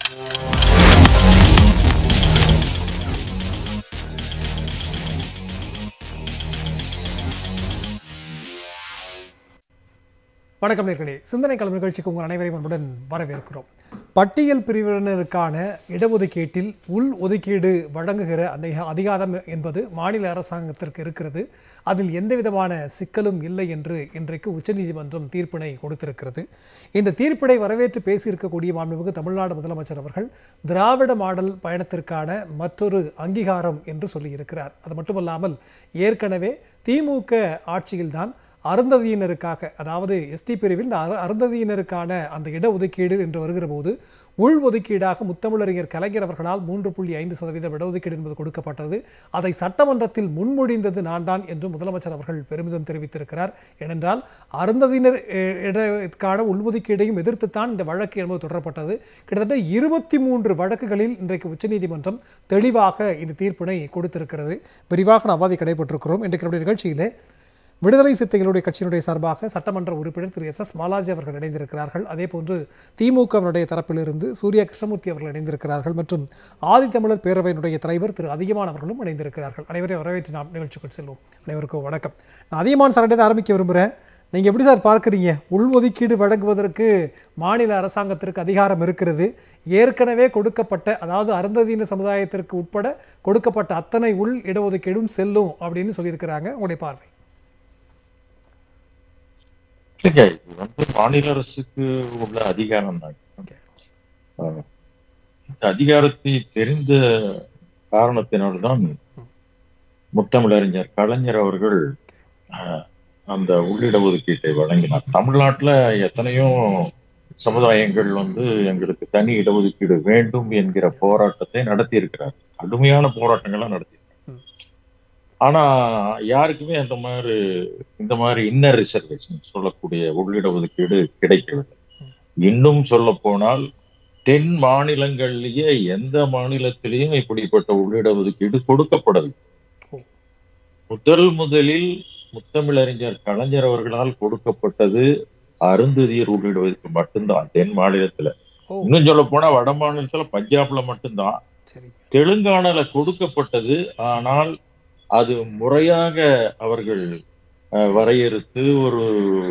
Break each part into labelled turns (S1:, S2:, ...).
S1: வணக்கம் நேர்களே சிந்தனை கலவு நிகழ்ச்சிக்கு உங்கள் அனைவரையும் அன்புடன் வரவேற்கிறோம் பட்டியல் பிரிவினருக்கான இடஒதுக்கீட்டில் உள் ஒதுக்கீடு வழங்குகிற அந்த அதிகாரம் என்பது மாநில அரசாங்கத்திற்கு இருக்கிறது அதில் எந்த விதமான சிக்கலும் இல்லை என்று இன்றைக்கு உச்சநீதிமன்றம் தீர்ப்பினை கொடுத்திருக்கிறது இந்த தீர்ப்பினை வரவேற்று பேசியிருக்கக்கூடிய மாண்புமிகு தமிழ்நாடு முதலமைச்சர் அவர்கள் திராவிட மாடல் பயணத்திற்கான மற்றொரு அங்கீகாரம் என்று சொல்லியிருக்கிறார் அது மட்டுமல்லாமல் ஏற்கனவே திமுக ஆட்சியில்தான் அருந்ததியினருக்காக அதாவது எஸ்டி பிரிவில் இந்த அரு- அருந்ததியினருக்கான அந்த இடஒதுக்கீடு என்று வருகிற போது உள் ஒதுக்கீடாக முத்தமிழறிஞர் கலைஞர் அவர்களால் மூன்று புள்ளி ஐந்து சதவீதம் இடஒதுக்கீடு என்பது கொடுக்கப்பட்டது அதை சட்டமன்றத்தில் முன்மொழிந்தது நான் தான் என்று முதலமைச்சர் அவர்கள் பெருமிதம் தெரிவித்திருக்கிறார் ஏனென்றால் அருந்ததியினர் அஹ், இடக்கான உள்ஒதுக்கீடையும் எதிர்த்துத்தான் இந்த வழக்கு என்பது தொடரப்பட்டது கிட்டத்தட்ட இருபத்தி மூன்று வழக்குகளில் இன்றைக்கு உச்சநீதிமன்றம் தெளிவாக இந்த தீர்ப்பினை கொடுத்திருக்கிறது விரிவாக நாம் வாதி கடைபெற்றிருக்கிறோம் இன்றைக்கு நம்முடைய நிகழ்ச்சியிலே விடுதலை சிறுத்தைகளுடைய கட்சியினுடைய சார்பாக சட்டமன்ற உறுப்பினர் திரு எஸ் எஸ் பாலாஜி அவர்கள் இணைந்திருக்கிறார்கள் அதே போன்று திமுகவினுடைய தரப்பிலிருந்து சூர்யா கிருஷ்ணமூர்த்தி அவர்கள் இணைந்திருக்கிறார்கள் மற்றும் ஆதித்தமிழர் பேரவையினுடைய தலைவர் திரு அதிகமான் அவர்களும் இணைந்திருக்கிறார்கள் அனைவரையும் வரவேற்று நாம் நிகழ்ச்சிக்குள் செல்வோம் அனைவருக்கும் வணக்கம் நான் அதிகமான் சார்ட்டே ஆரம்பிக்க விரும்புகிறேன் நீங்கள் எப்படி சார் பார்க்குறீங்க உள்ஒதுக்கீடு வழங்குவதற்கு மாநில அரசாங்கத்திற்கு அதிகாரம் இருக்கிறது ஏற்கனவே கொடுக்கப்பட்ட அதாவது அருந்ததியின சமுதாயத்திற்கு உட்பட கொடுக்கப்பட்ட அத்தனை உள் இடஒதுக்கீடும் செல்லும் அப்படின்னு சொல்லியிருக்கிறாங்க உங்களுடைய பார்வை
S2: இல்லைங்க இது வந்து மாநில அரசுக்கு உள்ள அதிகாரம் தான்
S1: Okay.
S2: ஆஹ் இந்த அதிகாரத்தை தெரிந்த காரணத்தினால்தான் முத்தமிழறிஞர் கலைஞர் அவர்கள் ஆஹ், அந்த உள்ளிட ஒதுக்கீட்டை வழங்கினார் தமிழ்நாட்டுல எத்தனையோ சமுதாயங்கள் வந்து எங்களுக்கு தனி இடஒதுக்கீடு வேண்டும் என்கிற போராட்டத்தை நடத்தி இருக்கிறார் கடுமையான போராட்டங்களை நடத்தி
S1: ம்.
S2: ஆனா யாருக்குமே அந்த மாதிரி இந்த மாதிரி இன்னர் ரிசர்வேஷன் சொல்லக்கூடிய உள்ளிட ஒதுக்கீடு கிடைக்கவில்லை இன்னும் சொல்ல போனால் தென் மாநிலங்களிலேயே எந்த மாநிலத்திலையும் இப்படிப்பட்ட உள்ளிட ஒதுக்கீடு கொடுக்கப்படவில்லை
S1: ஓ.
S2: முதல் முதலில் முத்தமிழறிஞர் கலைஞர் அவர்களால் கொடுக்கப்பட்டது அருந்ததியர் உள்ளிட ஒதுக்கீடு மட்டும்தான் தென் மாநிலத்துல
S1: ஓ
S2: இன்னும் சொல்ல போனா வட மாநிலத்துல பஞ்சாப்ல மட்டும்தான்
S1: சரி
S2: தெலுங்கானால கொடுக்கப்பட்டது ஆனால் அது முறையாக அவர்கள் அஹ், வரையறுத்து ஒரு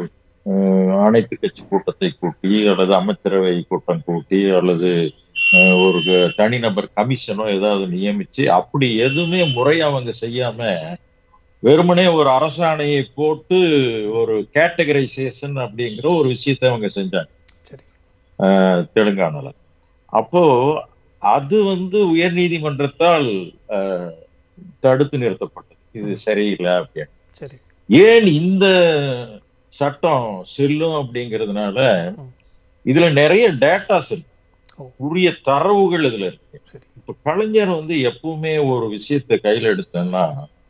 S2: அஹ், அனைத்து கட்சி கூட்டத்தை கூட்டி அல்லது அமைச்சரவை கூட்டம் கூட்டி அல்லது அஹ், ஒரு க- தனிநபர் கமிஷனோ ஏதாவது நியமிச்சு அப்படி எதுவுமே முறையா அவங்க செய்யாம வெறுமனே ஒரு அரசாணையை போட்டு ஒரு கேட்டகரைசேஷன் அப்படிங்கிற ஒரு விஷயத்தை அவங்க செஞ்சாங்க
S1: சரி
S2: அஹ், தெலுங்கானால அப்போ அது வந்து உயர்நீதிமன்றத்தால் அஹ், தடுத்து நிறுத்தப்பட்டது இது சரியில்லை அப்படின்னு
S1: சரி
S2: ஏன் இந்த சட்டம் செல்லும் அப்படிங்கிறதுனால
S1: ம்.
S2: இதுல நிறைய டேட்டாஸ் இருக்கு
S1: ஓ.
S2: உரிய தரவுகள் இதுல இருக்கு
S1: சரி
S2: இப்ப கலைஞர் வந்து எப்பவுமே ஒரு விஷயத்தை கையில எடுத்தேன்னா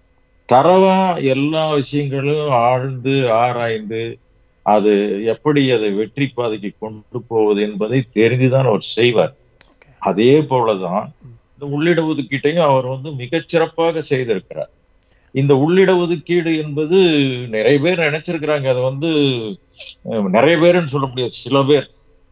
S2: தரவா எல்லா விஷயங்களும் ஆழ்ந்து ஆராய்ந்து அது எப்படி அதை வெற்றி பாதைக்கு கொண்டு போவது என்பதை தெரிந்துதான் அவர் செய்வார்
S1: ஓகே
S2: அதே போலதான்
S1: ம்.
S2: இந்த உள்ளிட ஒதுக்கீட்டையும் அவர் வந்து மிகச்சிறப்பாக செய்திருக்கிறார் இந்த உள்ளிட ஒதுக்கீடு என்பது நிறைய பேர் நினைச்சிருக்கிறாங்க அது வந்து அஹ், நிறைய பேருன்னு சொல்ல முடியாது சில பேர்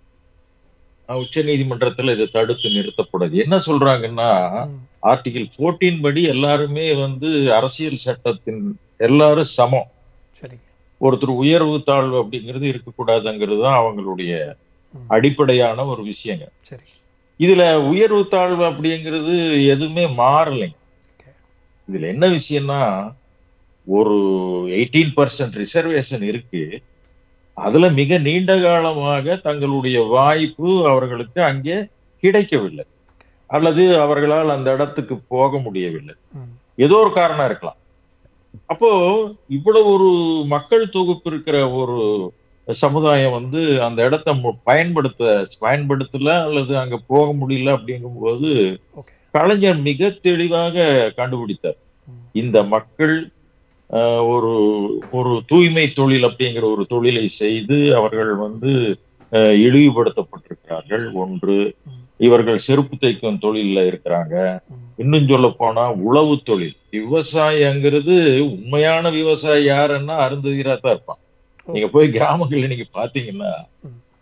S2: உச்ச நீதிமன்றத்துல இது தடுத்து நிறுத்தப்படுது என்ன சொல்றாங்கன்னா
S1: ம்.
S2: ஆர்டிகிள் 14 படி எல்லாருமே வந்து அரசியல் சட்டத்தின் எல்லாரும் சமம்
S1: சரிங்க
S2: ஒருத்தர் உயர்வு தாழ்வு அப்படிங்கிறது இருக்கக்கூடாதுங்கிறது தான் அவங்களுடைய
S1: ம்.
S2: அடிப்படையான ஒரு விஷயங்க
S1: சரி
S2: இதுல உயர்வு தாழ்வு அப்படிங்கிறது எதுவுமே மாறலைங்க
S1: Okay.
S2: இதுல என்ன விஷயம்னா ஒரு எயிட்டீன் பர்சன்ட் ரிசர்வேஷன் இருக்கு அதுல மிக நீண்ட காலமாக தங்களுடைய வாய்ப்பு அவர்களுக்கு அங்கே கிடைக்கவில்லை அல்லது அவர்களால் அந்த இடத்துக்கு போக முடியவில்லை
S1: ம்.
S2: ஏதோ ஒரு காரணம் இருக்கலாம் அப்போ இவ்வளவு ஒரு மக்கள் தொகுப்பு இருக்கிற ஒரு சமுதாயம் வந்து அந்த இடத்த மு- பயன்படுத்த பயன்படுத்தல அல்லது அங்க போக முடியல அப்படிங்கும்போது
S1: ஓகே
S2: கலைஞர் மிக தெளிவாக கண்டுபிடித்தார்
S1: ம்.
S2: இந்த மக்கள் ஆஹ், ஒரு ஒரு தூய்மை தொழில் அப்படிங்கிற ஒரு தொழிலை செய்து அவர்கள் வந்து ஆஹ், இழிவுபடுத்தப்பட்டிருக்கிறார்கள் ஒன்று
S1: ம்.
S2: இவர்கள் செருப்பு தைக்கும் தொழில்ல இருக்கிறாங்க
S1: ம்.
S2: இன்னும் சொல்ல போனா உழவு தொழில் விவசாயங்கிறது உண்மையான விவசாயி யாருன்னா அருந்ததிரா தான் இருப்பான்
S1: ஓ.
S2: நீங்க போய் கிராமங்கள்ல நீங்க பாத்தீங்கன்னா
S1: ம்.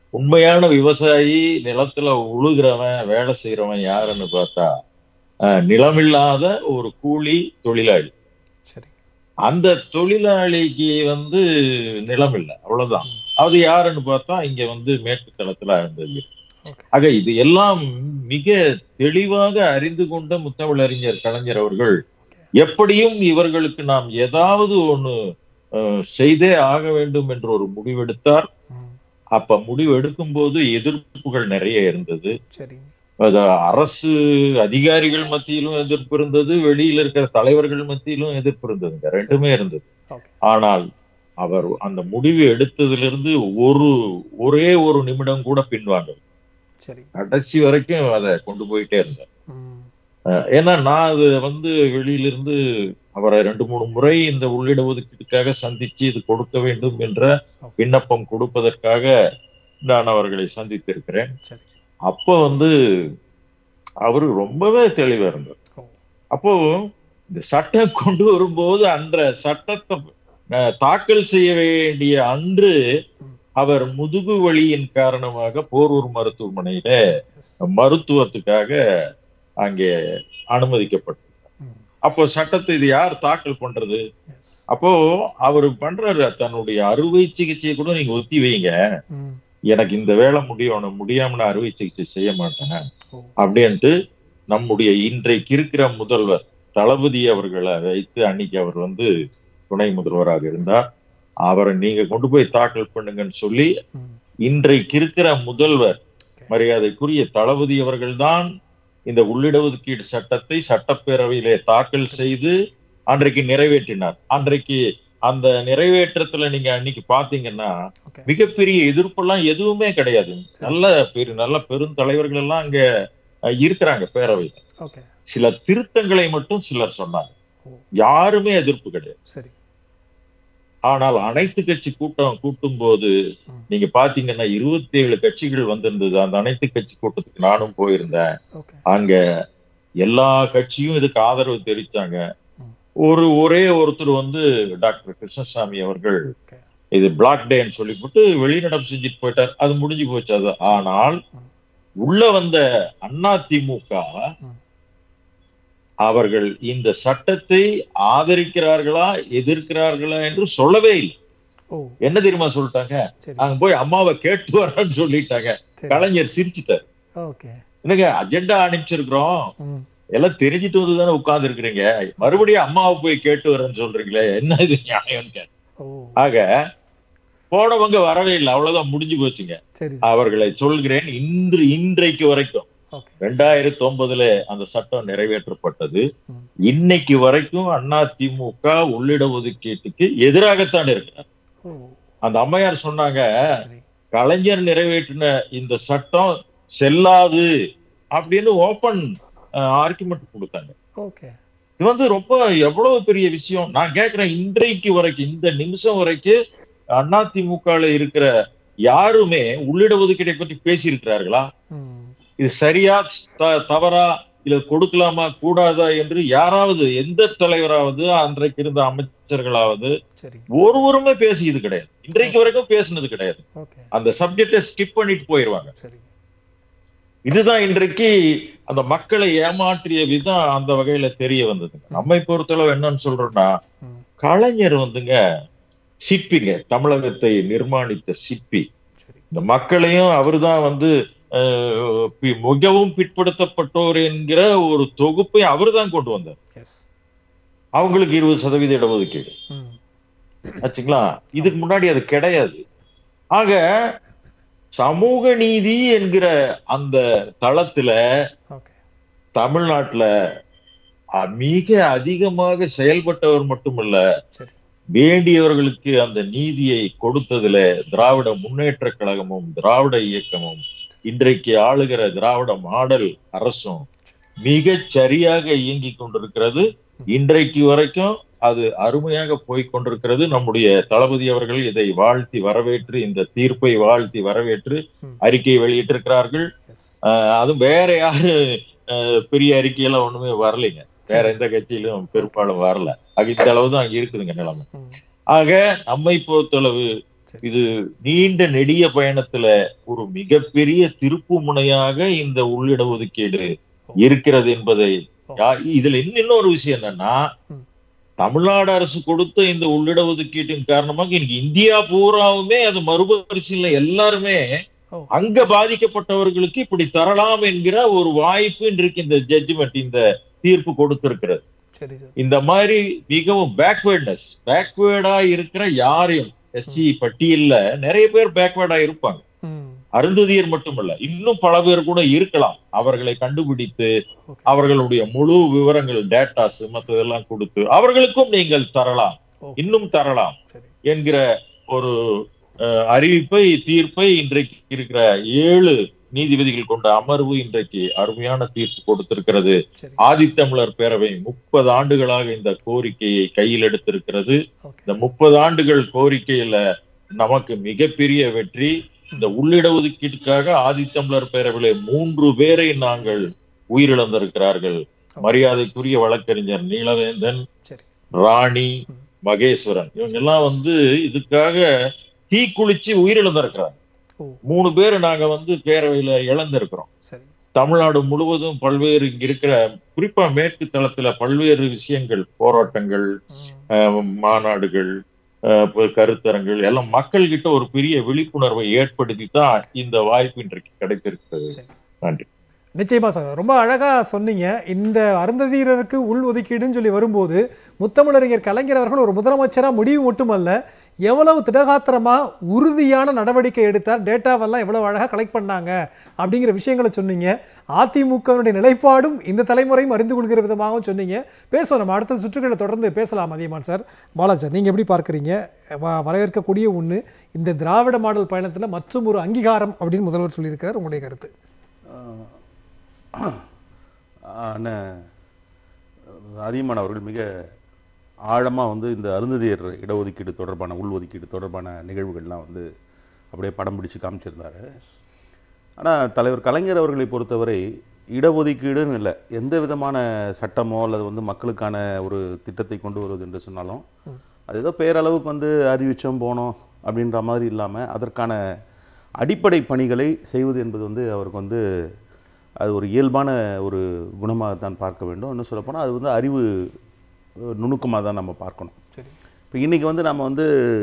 S2: உண்மையான விவசாயி நிலத்துல உழுகிறவன் வேலை செய்யறவன் யாருன்னு பார்த்தா அஹ், நிலமில்லாத ஒரு கூலி தொழிலாளி
S1: சரி
S2: அந்த தொழிலாளிக்கு வந்து நிலம் இல்லை அவ்வளவுதான் அது யாருன்னு பார்த்தா இங்க வந்து மேற்கு தளத்துல இருந்தது
S1: ஓகே
S2: ஆக இது எல்லாம் மிக தெளிவாக அறிந்து கொண்ட முத்தமிழறிஞர் கலைஞர் அவர்கள் எப்படியும் இவர்களுக்கு நாம் ஏதாவது ஒண்ணு அஹ், செய்தே ஆக வேண்டும் என்று ஒரு முடிவெடுத்தார்
S1: ம்
S2: அப்ப முடிவு எடுக்கும் போது எதிர்ப்புகள் நிறைய இருந்தது
S1: சரிங்க
S2: அது அரசு அதிகாரிகள் மத்தியிலும் எதிர்ப்பு இருந்தது வெளியில இருக்கிற தலைவர்கள் மத்தியிலும் எதிர்ப்பு இருந்ததுங்க ரெண்டுமே இருந்தது
S1: ஓகே
S2: ஆனால் அவர் அந்த முடிவு எடுத்ததிலிருந்து ஒரு ஒரே ஒரு நிமிடம் கூட பின்வாங்க
S1: சரி
S2: கடைசி வரைக்கும் அதை கொண்டு போயிட்டே இருந்தார்
S1: ம்
S2: அஹ் ஏன்னா நான் அது வந்து வெளியிலிருந்து அவரை ரெண்டு மூணு முறை இந்த உள்ளிட ஒதுக்கீட்டுக்காக சந்திச்சு இது கொடுக்க வேண்டும் என்ற விண்ணப்பம் கொடுப்பதற்காக நான் அவர்களை சந்தித்திருக்கிறேன்
S1: சரி
S2: அப்போ வந்து அவரு ரொம்பவே தெளிவா இருந்தார்
S1: ஓ
S2: அப்போ இந்த சட்டம் கொண்டு வரும்போது அன்ற சட்டத்தை அஹ், தாக்கல் செய்ய வேண்டிய அன்று அவர் முதுகு வலியின் காரணமாக போரூர் மருத்துவமனையில
S1: எஸ்
S2: மருத்துவத்துக்காக அங்கே அனுமதிக்கப்பட்டார்
S1: ம்
S2: அப்போ சட்டத்தை இது யார் தாக்கல் பண்றது
S1: எஸ்
S2: அப்போ அவர் பண்றாரு தன்னுடைய அறுவை சிகிச்சையை கூட நீங்க ஒத்தி வைங்க
S1: ம்
S2: எனக்கு இந்த வேலை முடியணும் முடியாம நான் அறுவை சிகிச்சை செய்ய மாட்டேன்
S1: ஓ
S2: அப்படின்ட்டு நம்முடைய இன்றைக்கு இருக்கிற முதல்வர் தளபதி அவர்களை வைத்து அன்னைக்கு அவர் வந்து துணை முதல்வராக இருந்தார் அவரை நீங்க கொண்டு போய் தாக்கல் பண்ணுங்கன்னு சொல்லி
S1: ம்
S2: இன்றைக்கு இருக்கிற முதல்வர் மரியாதைக்குரிய தளபதி அவர்கள்தான் இந்த உள்ளிட ஒதுக்கீடு சட்டத்தை சட்டப்பேரவையிலே தாக்கல் செய்து அன்றைக்கு நிறைவேற்றினார் அன்றைக்கு அந்த நிறைவேற்றத்துல நீங்க அன்னைக்கு பாத்தீங்கன்னா
S1: ஓகே
S2: மிகப்பெரிய எதிர்ப்பெல்லாம் எதுவுமே கிடையாது நல்ல பெரு நல்ல பெருந்தலைவர்கள் எல்லாம் அங்க அஹ், இருக்கிறாங்க பேரவையில்
S1: ஓகே
S2: சில திருத்தங்களை மட்டும் சிலர் சொன்னாங்க
S1: ஓ
S2: யாருமே எதிர்ப்பு கிடையாது
S1: சரி
S2: ஆனால் அனைத்து கட்சி கூட்டம் கூட்டும் போது
S1: ம்.
S2: நீங்க பாத்தீங்கன்னா இருபத்தி ஏழு கட்சிகள் வந்திருந்தது அந்த அனைத்து கட்சி கூட்டத்துக்கு நானும் போயிருந்தேன்
S1: ஓகே
S2: அங்க எல்லா கட்சியும் இதுக்கு ஆதரவு தெரிவிச்சாங்க
S1: ம்.
S2: ஒரு ஒரே ஒருத்தர் வந்து டாக்டர் கிருஷ்ணசாமி அவர்கள்
S1: ஓகே
S2: இது பிளாக் டேன்னு சொல்லிவிட்டு வெளிநடப்பு செஞ்சுட்டு போயிட்டார் அது முடிஞ்சு போச்சு அது ஆனால்
S1: ம்.
S2: உள்ள வந்த அண்ணா திமுக
S1: ம்.
S2: அவர்கள் இந்த சட்டத்தை ஆதரிக்கிறார்களா எதிர்க்கிறார்களா என்று சொல்லவே இல்லை
S1: ஓ
S2: என்ன தெரியுமா சொல்லிட்டாங்க
S1: சரி
S2: அங்க போய் அம்மாவை கேட்டு வரேன்னு சொல்லிட்டாங்க
S1: சரி
S2: கலைஞர் சிரிச்சிட்டார்
S1: ஓகே
S2: என்னங்க அஜெண்டா அனுப்பிச்சிருக்கிறோம்
S1: ம்
S2: எல்லாம் தெரிஞ்சிட்டு வந்து தானே உட்கார்ந்து இருக்கிறீங்க மறுபடியும் அம்மாவை போய் கேட்டு வரேன்னு சொல்றீங்களே என்ன இது நியாயம்னு கேட்டேன்.
S1: ஓ
S2: ஆக போனவங்க வரவே இல்லை அவ்வளவுதான் முடிஞ்சு போச்சுங்க
S1: சரி
S2: அவர்களை சொல்கிறேன் இன்று இன்றைக்கு வரைக்கும்
S1: ஓகே
S2: ரெண்டாயிரத்தி ஒன்பதுல அந்த சட்டம் நிறைவேற்றப்பட்டது
S1: ம்.
S2: இன்னைக்கு வரைக்கும் அண்ணா திமுக உள்ளிட ஒதுக்கீட்டுக்கு எதிராகத்தான் இருக்கு
S1: ஓ
S2: அந்த அம்மையார் சொன்னாங்க
S1: சரி
S2: கலைஞர் நிறைவேற்றின இந்த சட்டம் செல்லாது அப்படின்னு ஓபன் ஆர்குமெண்ட் கொடுத்தாங்க
S1: ஓகே
S2: இது வந்து ரொம்ப எவ்வளவு பெரிய விஷயம் நான் கேக்குறேன் இன்றைக்கு வரைக்கும் இந்த நிமிஷம் வரைக்கும் அதிமுகல இருக்கிற யாருமே உள்ளிட ஒதுக்கீட்டை பற்றி பேசியிருக்கிறார்களா
S1: ம்
S2: இது சரியா த- தவறா இல்ல கொடுக்கலாமா கூடாதா என்று யாராவது எந்த தலைவராவது அன்றைக்கு இருந்த அமைச்சர்களாவது
S1: சரி
S2: ஒருவருமே பேசியது கிடையாது இன்றைக்கு வரைக்கும் பேசினது கிடையாது
S1: ஓகே
S2: அந்த சப்ஜெக்டை ஸ்கிப் பண்ணிட்டு போயிருவாங்க
S1: சரி
S2: இதுதான் இன்றைக்கு அந்த மக்களை ஏமாற்றிய விதம் அந்த வகையில தெரிய வந்ததுங்க நம்மை பொறுத்தளவு என்னன்னு சொல்றோம்னா
S1: ம்
S2: கலைஞர் வந்துங்க சிற்பிங்க தமிழகத்தை நிர்மாணித்த சிற்பி
S1: சரி
S2: இந்த மக்களையும் அவர்தான் வந்து அஹ், பி- மிகவும் பிற்படுத்தப்பட்டோர் என்கிற ஒரு தொகுப்பை அவர்தான் கொண்டு வந்தார்
S1: எஸ்
S2: அவங்களுக்கு இருபது சதவீத இடஒதுக்கீடு
S1: ம்
S2: ஆச்சுங்களா இதுக்கு முன்னாடி அது கிடையாது ஆக சமூக நீதி என்கிற அந்த தளத்துல
S1: ஓகே
S2: தமிழ்நாட்டுல அஹ், மிக அதிகமாக செயல்பட்டவர் மட்டுமல்ல
S1: சரி
S2: வேண்டியவர்களுக்கு அந்த நீதியை கொடுத்ததுல திராவிட முன்னேற்ற கழகமும் திராவிட இயக்கமும் இன்றைக்கு ஆளுகிற திராவிட மாடல் அரசும் மிகச் சரியாக இயங்கிக் கொண்டிருக்கிறது இன்றைக்கு வரைக்கும் அது அருமையாக போய்க் கொண்டிருக்கிறது நம்முடைய தளபதி அவர்கள் இதை வாழ்த்தி வரவேற்று இந்த தீர்ப்பை வாழ்த்தி வரவேற்று
S1: ம்.
S2: அறிக்கையை வெளியிட்டிருக்கிறார்கள்
S1: எஸ்
S2: ஆஹ் அதுவும் வேற யாரு ஆஹ் பெரிய அறிக்கையெல்லாம் ஒண்ணுமே வரலைங்க வேற எந்த கட்சியிலும் பெரும்பாலும் வரல அது இந்த அளவு தான் அங்க இருக்குதுங்க நிலைமை
S1: ம்
S2: ஆக நம்மை பொறுத்தளவு
S1: சரி.
S2: இது நீண்ட நெடிய பயணத்துல ஒரு மிகப்பெரிய திருப்பு முனையாக இந்த உள்ளிட ஒதுக்கீடு இருக்கிறது என்பதை யா- இதுல இன்னும் இன்னொரு விஷயம் என்னன்னா
S1: ம்.
S2: தமிழ்நாடு அரசு கொடுத்த இந்த உள்ளிட ஒதுக்கீட்டின் காரணமாக இன்னைக்கு இந்தியா பூராவுமே அது மறுபரிசீலனை எல்லாருமே
S1: ஓ.
S2: அங்க பாதிக்கப்பட்டவர்களுக்கு இப்படி தரலாம் என்கிற ஒரு வாய்ப்பு இன்றைக்கு இந்த ஜட்ஜ்மெண்ட் இந்த தீர்ப்பு கொடுத்திருக்கிறது
S1: சரி சார்
S2: இந்த மாதிரி மிகவும் பேக்வேர்ட்னஸ் பேக்வேர்டா இருக்கிற யாரையும் எஸ்சி பட்டியல்ல நிறைய பேர் பேக்வேர்டா இருப்பாங்க
S1: ம்
S2: அருந்ததியர் மட்டுமல்ல இன்னும் பல பேர் கூட இருக்கலாம் அவர்களை கண்டுபிடித்து
S1: ஓகே
S2: அவர்களுடைய முழு விவரங்கள் டேட்டாஸ் மற்றதெல்லாம் கொடுத்து அவர்களுக்கும் நீங்கள் தரலாம்
S1: ஓகே
S2: இன்னும் தரலாம்
S1: சரி
S2: என்கிற ஒரு அஹ், அறிவிப்பை தீர்ப்பை இன்றைக்கு இருக்கிற ஏழு நீதிபதிகள் கொண்ட அமர்வு இன்றைக்கு அருமையான தீர்ப்பு கொடுத்திருக்கிறது
S1: சரி
S2: ஆதித்தமிழர் பேரவை முப்பது ஆண்டுகளாக இந்த கோரிக்கையை கையில் எடுத்திருக்கிறது
S1: ஓகே
S2: இந்த முப்பது ஆண்டுகள் கோரிக்கையில நமக்கு மிகப்பெரிய வெற்றி இந்த உள்ளிட ஒதுக்கீட்டுக்காக ஆதித்தமிழர் பேரவையில மூன்று பேரை நாங்கள் உயிரிழந்திருக்கிறார்கள் மரியாதைக்குரிய வழக்கறிஞர் நீலவேந்தன்
S1: சரி
S2: ராணி
S1: ம்.
S2: மகேஸ்வரன் இவங்க எல்லாம் வந்து இதுக்காக தீக்குளிச்சு உயிரிழந்திருக்கிறாங்க
S1: ஓ
S2: மூணு பேர் நாங்க வந்து பேரவையில இழந்திருக்கிறோம்
S1: சரி
S2: தமிழ்நாடு முழுவதும் பல்வேறு இங்க இருக்கிற குறிப்பா மேற்கு தளத்துல பல்வேறு விஷயங்கள் போராட்டங்கள்
S1: ம்
S2: அஹ், மாநாடுகள் அஹ், ப- கருத்தரங்கள் எல்லாம் மக்கள் கிட்ட ஒரு பெரிய விழிப்புணர்வை ஏற்படுத்தி தான் இந்த வாய்ப்பு இன்றைக்கு கிடைத்திருக்கிறது
S1: சரி
S2: நன்றி
S1: நிச்சயமா சார் ரொம்ப அழகா சொன்னீங்க இந்த அருந்ததீரருக்கு உள் ஒதுக்கீடுன்னு சொல்லி வரும்போது முத்தமிழறிஞர் கலைஞர் அவர்கள் ஒரு முதலமைச்சரா முடிவு மட்டுமல்ல எவ்வளவு திடகாத்திரமா உறுதியான நடவடிக்கை எடுத்தார் டேட்டாவெல்லாம் எவ்வளவு அழகா கலெக்ட் பண்ணாங்க அப்படிங்கிற விஷயங்களை சொன்னீங்க அதிமுகவினுடைய நிலைப்பாடும் இந்த தலைமுறையும் அறிந்து கொள்கிற விதமாகவும் சொன்னீங்க பேசுவோம் நம்ம அடுத்த சுற்றுகளை தொடர்ந்து பேசலாம் அதியமான் சார் பாலாஜி சார் நீங்கள் எப்படி பார்க்குறீங்க வ- வரவேற்கக்கூடிய ஒன்று இந்த திராவிட மாடல் பயணத்தில் மற்றும் ஒரு அங்கீகாரம் அப்படின்னு முதல்வர் சொல்லியிருக்கிறார் உங்களுடைய கருத்து
S3: அண்ணன் அதியமான் அவர்கள் மிக ஆழமாக வந்து இந்த அருந்ததியர் இடஒதுக்கீடு தொடர்பான உள்ஒதுக்கீடு தொடர்பான நிகழ்வுகள்லாம் வந்து அப்படியே படம் பிடிச்சு காமிச்சிருந்தாரு ஆனால் தலைவர் கலைஞர் அவர்களை பொறுத்தவரை இடஒதுக்கீடுன்னு இல்லை எந்த விதமான சட்டமோ அல்லது வந்து மக்களுக்கான ஒரு திட்டத்தை கொண்டு வருவது என்று சொன்னாலும் அது ஏதோ பேரளவுக்கு வந்து அறிவிச்சோம் போனோம் அப்படின்ற மாதிரி இல்லாமல் அதற்கான அடிப்படை பணிகளை செய்வது என்பது வந்து அவருக்கு வந்து அது ஒரு இயல்பான ஒரு குணமாக தான் பார்க்க வேண்டும் இன்னும் சொல்லப்போனால் அது வந்து அறிவு நுணுக்கமாக தான் நம்ம பார்க்கணும்
S1: சரி
S3: இப்போ இன்றைக்கி வந்து நம்ம வந்து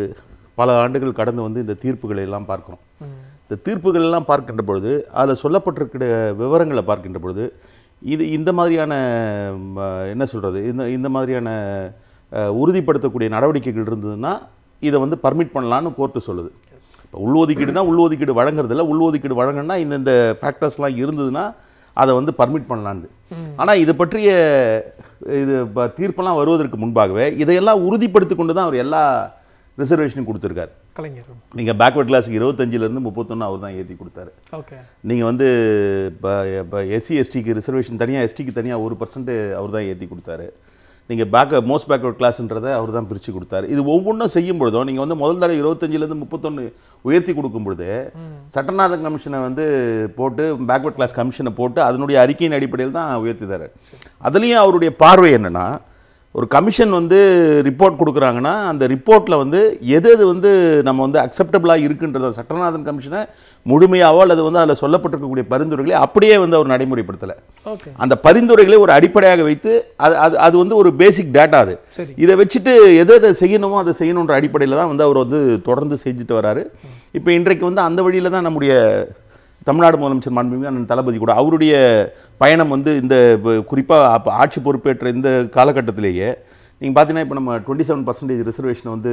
S3: பல ஆண்டுகள் கடந்து வந்து இந்த தீர்ப்புகளை எல்லாம் பார்க்குறோம்
S1: ம்
S3: இந்த தீர்ப்புகள் எல்லாம் பார்க்கின்ற பொழுது அதில் சொல்லப்பட்டிருக்கிற விவரங்களை பார்க்கின்ற பொழுது இது இந்த மாதிரியான ம, என்ன சொல்கிறது இந்த இந்த மாதிரியான அஹ், உறுதிப்படுத்தக்கூடிய நடவடிக்கைகள் இருந்ததுன்னா இதை வந்து பர்மிட் பண்ணலான்னு கோர்ட்டு சொல்லுது இப்போ உள்ஒதுக்கீடுனா உள்ஒதுக்கீடு வழங்குறதில்ல உள்ஒதுக்கீடு வழங்கினா இந்தந்த ஃபேக்டர்ஸ்லாம் இருந்ததுன்னா அதை வந்து பர்மிட் பண்ணலான்னு ஆனால் இது பற்றிய இது ப- தீர்ப்பெல்லாம் வருவதற்கு முன்பாகவே இதையெல்லாம் உறுதிப்படுத்தி கொண்டு தான் அவர் எல்லா ரிசர்வேஷனும் கொடுத்துருக்காரு
S1: கலைஞர்
S3: நீங்கள் பேக்வர்ட் கிளாஸுக்கு இருபத்தஞ்சிலேருந்து முப்பத்தொன்று அவர் தான் ஏற்றி கொடுத்தாரு
S1: ஓகே
S3: நீங்கள் வந்து இப்போ இப்போ எஸ்சி எஸ்டிக்கு ரிசர்வேஷன் தனியாக எஸ்டிக்கு தனியாக ஒரு பர்சன்ட் அவர் தான் ஏற்றி கொடுத்தாரு நீங்கள் பேக் மோஸ்ட் பேக்வர்ட் கிளாஸ்ன்றதை அவர் தான் பிரித்து கொடுத்தாரு இது ஒவ்வொன்றும் செய்யும் பொழுதும் நீங்கள் வந்து முதல் தடவை இருபத்தஞ்சிலேருந்து முப்பத்தொன்று உயர்த்தி கொடுக்கும் பொழுது சட்டநாதன் கமிஷனை வந்து போட்டு பேக்வர்ட் கிளாஸ் கமிஷனை போட்டு அதனுடைய அறிக்கையின் அடிப்படையில் தான் உயர்த்திதாரு அதுலேயும் அவருடைய பார்வை என்னென்னா ஒரு கமிஷன் வந்து ரிப்போர்ட் கொடுக்குறாங்கன்னா அந்த ரிப்போர்ட்டில் வந்து எது எது வந்து நம்ம வந்து அக்செப்டபிளாக இருக்குன்றத சட்டநாதன் கமிஷனை முழுமையாவோ அல்லது வந்து அதில் சொல்லப்பட்டிருக்கக்கூடிய பரிந்துரைகளை அப்படியே வந்து அவர் நடைமுறைப்படுத்தலை
S1: ஓகே
S3: அந்த பரிந்துரைகளை ஒரு அடிப்படையாக வைத்து அது அது அது வந்து ஒரு பேசிக் டேட்டா அது
S1: சரி
S3: இதை வச்சுட்டு எதை எதை செய்யணுமோ அதை செய்யணுன்ற அடிப்படையில் தான் வந்து அவர் வந்து தொடர்ந்து செஞ்சுட்டு வராரு இப்போ இன்றைக்கு வந்து அந்த வழியில் தான் நம்முடைய தமிழ்நாடு முதலமைச்சர் மாண்புமிகு அண்ணன் தளபதி கூட அவருடைய பயணம் வந்து இந்த குறிப்பாக அப்போ ஆட்சி பொறுப்பேற்ற இந்த காலகட்டத்திலேயே நீங்கள் பார்த்தீங்கன்னா இப்போ நம்ம டுவெண்ட்டி செவன் பர்சன்டேஜ் ரிசர்வேஷன் வந்து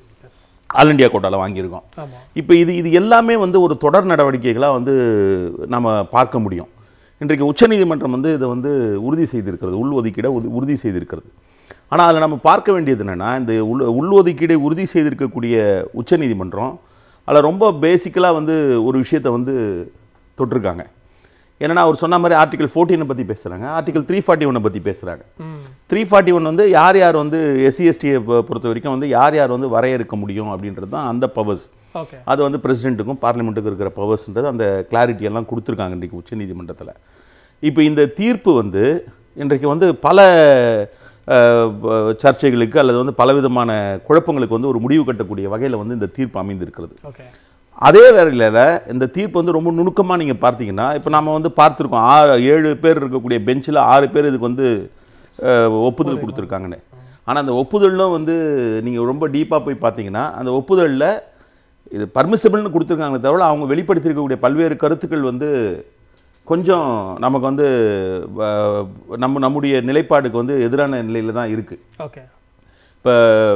S3: ஆல் இண்டியா கோட்டாவில் வாங்கியிருக்கோம்
S1: ஆமாம்
S3: இப்போ இது இது எல்லாமே வந்து ஒரு தொடர் நடவடிக்கைகளாக வந்து நம்ம பார்க்க முடியும் இன்றைக்கு உச்சநீதிமன்றம் வந்து இதை வந்து உறுதி செய்திருக்கிறது உள்ஒதுக்கீடை உறு- உறுதி செய்திருக்கிறது ஆனால் அதில் நம்ம பார்க்க வேண்டியது என்னென்னா இந்த உள் உள்ஒதுக்கீடை உறுதி செய்திருக்கக்கூடிய உச்சநீதிமன்றம் அதில் ரொம்ப பேசிக்கலாக வந்து ஒரு விஷயத்தை வந்து தொட்டிருக்காங்க என்னன்னா அவர் சொன்ன மாதிரி ஆர்டிகல் ஃபோர்டீனை பற்றி பேசுகிறாங்க ஆர்டிகல் த்ரீ ஃபார்ட்டி ஒன்னை பற்றி பேசுகிறாங்க
S1: ம்
S3: த்ரீ ஃபார்ட்டி ஒன் வந்து யார் யார் வந்து எஸ்சி எஸ்டியை பொறுத்த வரைக்கும் வந்து யார் யார் வந்து வரையறுக்க முடியும் அப்படின்றது தான் அந்த பவர்ஸ்
S1: ஓகே
S3: அது வந்து பிரசிடெண்ட்டுக்கும் பார்லிமெண்ட்டுக்கும் இருக்கிற பவர்ஸ்ன்றது அந்த கிளாரிட்டி எல்லாம் கொடுத்துருக்காங்க இன்றைக்கு உச்சநீதிமன்றத்தில் இப்போ இந்த தீர்ப்பு வந்து இன்றைக்கு வந்து பல அஹ், ப- சர்ச்சைகளுக்கு அல்லது வந்து பலவிதமான குழப்பங்களுக்கு வந்து ஒரு முடிவு கட்டக்கூடிய வகையில் வந்து இந்த தீர்ப்பு அமைந்திருக்கிறது
S1: ஓகே
S3: அதே வேளையில் இந்த தீர்ப்பு வந்து ரொம்ப நுணுக்கமாக நீங்கள் பார்த்தீங்கன்னா இப்போ நம்ம வந்து பார்த்துருக்கோம் ஆறு ஏழு பேர் இருக்கக்கூடிய பெஞ்சில் ஆறு பேர் இதுக்கு வந்து அஹ், ஒப்புதல் கொடுத்துருக்காங்கன்னு ஆனால் அந்த ஒப்புதலும் வந்து நீங்கள் ரொம்ப டீப்பாக போய் பார்த்தீங்கன்னா அந்த ஒப்புதலில் இது பர்மிசபிள்னு கொடுத்துருக்காங்களே தவிர அவங்க வெளிப்படுத்தியிருக்கக்கூடிய பல்வேறு கருத்துக்கள் வந்து கொஞ்சம் நமக்கு வந்து அஹ், நம்ம நம்முடைய நிலைப்பாடுக்கு வந்து எதிரான நிலையில் தான் இருக்குது
S1: ஓகே
S3: இப்போ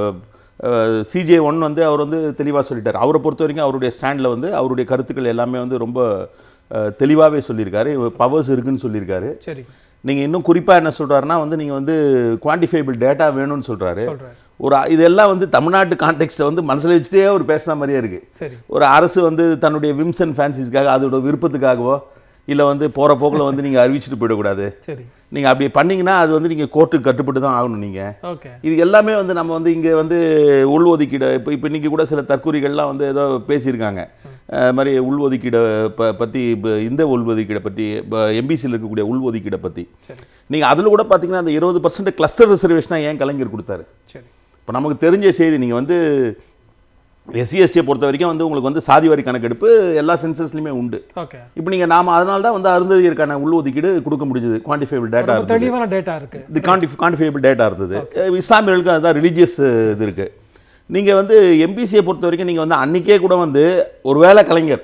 S3: சிஜே ஒன் வந்து அவர் வந்து தெளிவாக சொல்லிட்டார் அவரை பொறுத்த வரைக்கும் அவருடைய ஸ்டாண்டில் வந்து அவருடைய கருத்துக்கள் எல்லாமே வந்து ரொம்ப தெளிவாகவே சொல்லியிருக்காரு பவர்ஸ் இருக்குன்னு சொல்லியிருக்காரு
S1: சரி
S3: நீங்கள் இன்னும் குறிப்பாக என்ன சொல்கிறாருன்னா வந்து நீங்கள் வந்து குவான்டிஃபைபிள் டேட்டா வேணும்னு சொல்கிறாரு
S1: சொல்றேன்
S3: ஒரு இதெல்லாம் வந்து தமிழ்நாட்டு கான்டெக்ட்டை வந்து மனசில் வச்சுட்டே ஒரு பேசின மாதிரியே இருக்குது
S1: சரி
S3: ஒரு அரசு வந்து தன்னுடைய விம்ஸ் அண்ட் ஃபேன்சிஸ்க்காக அதோட விருப்பத்துக்காகவோ இல்லை வந்து போகிற போக்கில் வந்து நீங்கள் அறிவிச்சிட்டு போயிடக்கூடாது
S1: சரி
S3: நீங்கள் அப்படி பண்ணீங்கன்னா அது வந்து நீங்கள் கோர்ட்டுக்கு கட்டுப்பட்டு தான் ஆகணும் நீங்கள்
S1: ஓகே
S3: இது எல்லாமே வந்து நம்ம வந்து இங்கே வந்து உள்ஒதுக்கீடு இப்போ இப்போ இன்றைக்கி கூட சில தற்கூறிகள்லாம் வந்து ஏதோ பேசியிருக்காங்க அது மாதிரி உள்ஒதுக்கீடை ப பற்றி இப்போ இந்த உள்ஒதுக்கீடை பற்றி இப்போ எம்பிசியில் இருக்கக்கூடிய உள்ஒதுக்கீடை பற்றி
S1: சரி
S3: நீங்கள் அதில் கூட பார்த்தீங்கன்னா அந்த இருபது பர்சன்ட் கிளஸ்டர் ரிசர்வேஷனாக ஏன் கலைஞர் கொடுத்தாரு
S1: சரி
S3: இப்போ நமக்கு தெரிஞ்ச செய்தி நீங்கள் வந்து எஸ்சிஎஸ்டியை பொறுத்த வரைக்கும் வந்து உங்களுக்கு வந்து சாதி வாரி கணக்கெடுப்பு எல்லா சென்சஸ்லையுமே உண்டு
S1: ஓகே
S3: இப்போ நீங்கள் நாம அதனால தான் வந்து அருந்ததியருக்கான உள்ஒதுக்கீடு கொடுக்க முடிஞ்சது குவான்டிஃபைபிள் டேட்டா
S1: ரொம்ப தெளிவான டேட்டா இருக்கு
S3: இது கான்டி கான்டிஃபைபிள் டேட்டா இருந்தது அஹ் இஸ்லாமியர்களுக்கு அதுதான் ரிலீஜியஸ் இது இருக்குது நீங்கள் வந்து எம்பிசியை பொறுத்த வரைக்கும் நீங்கள் வந்து அன்றைக்கே கூட வந்து ஒருவேளை கலைஞர்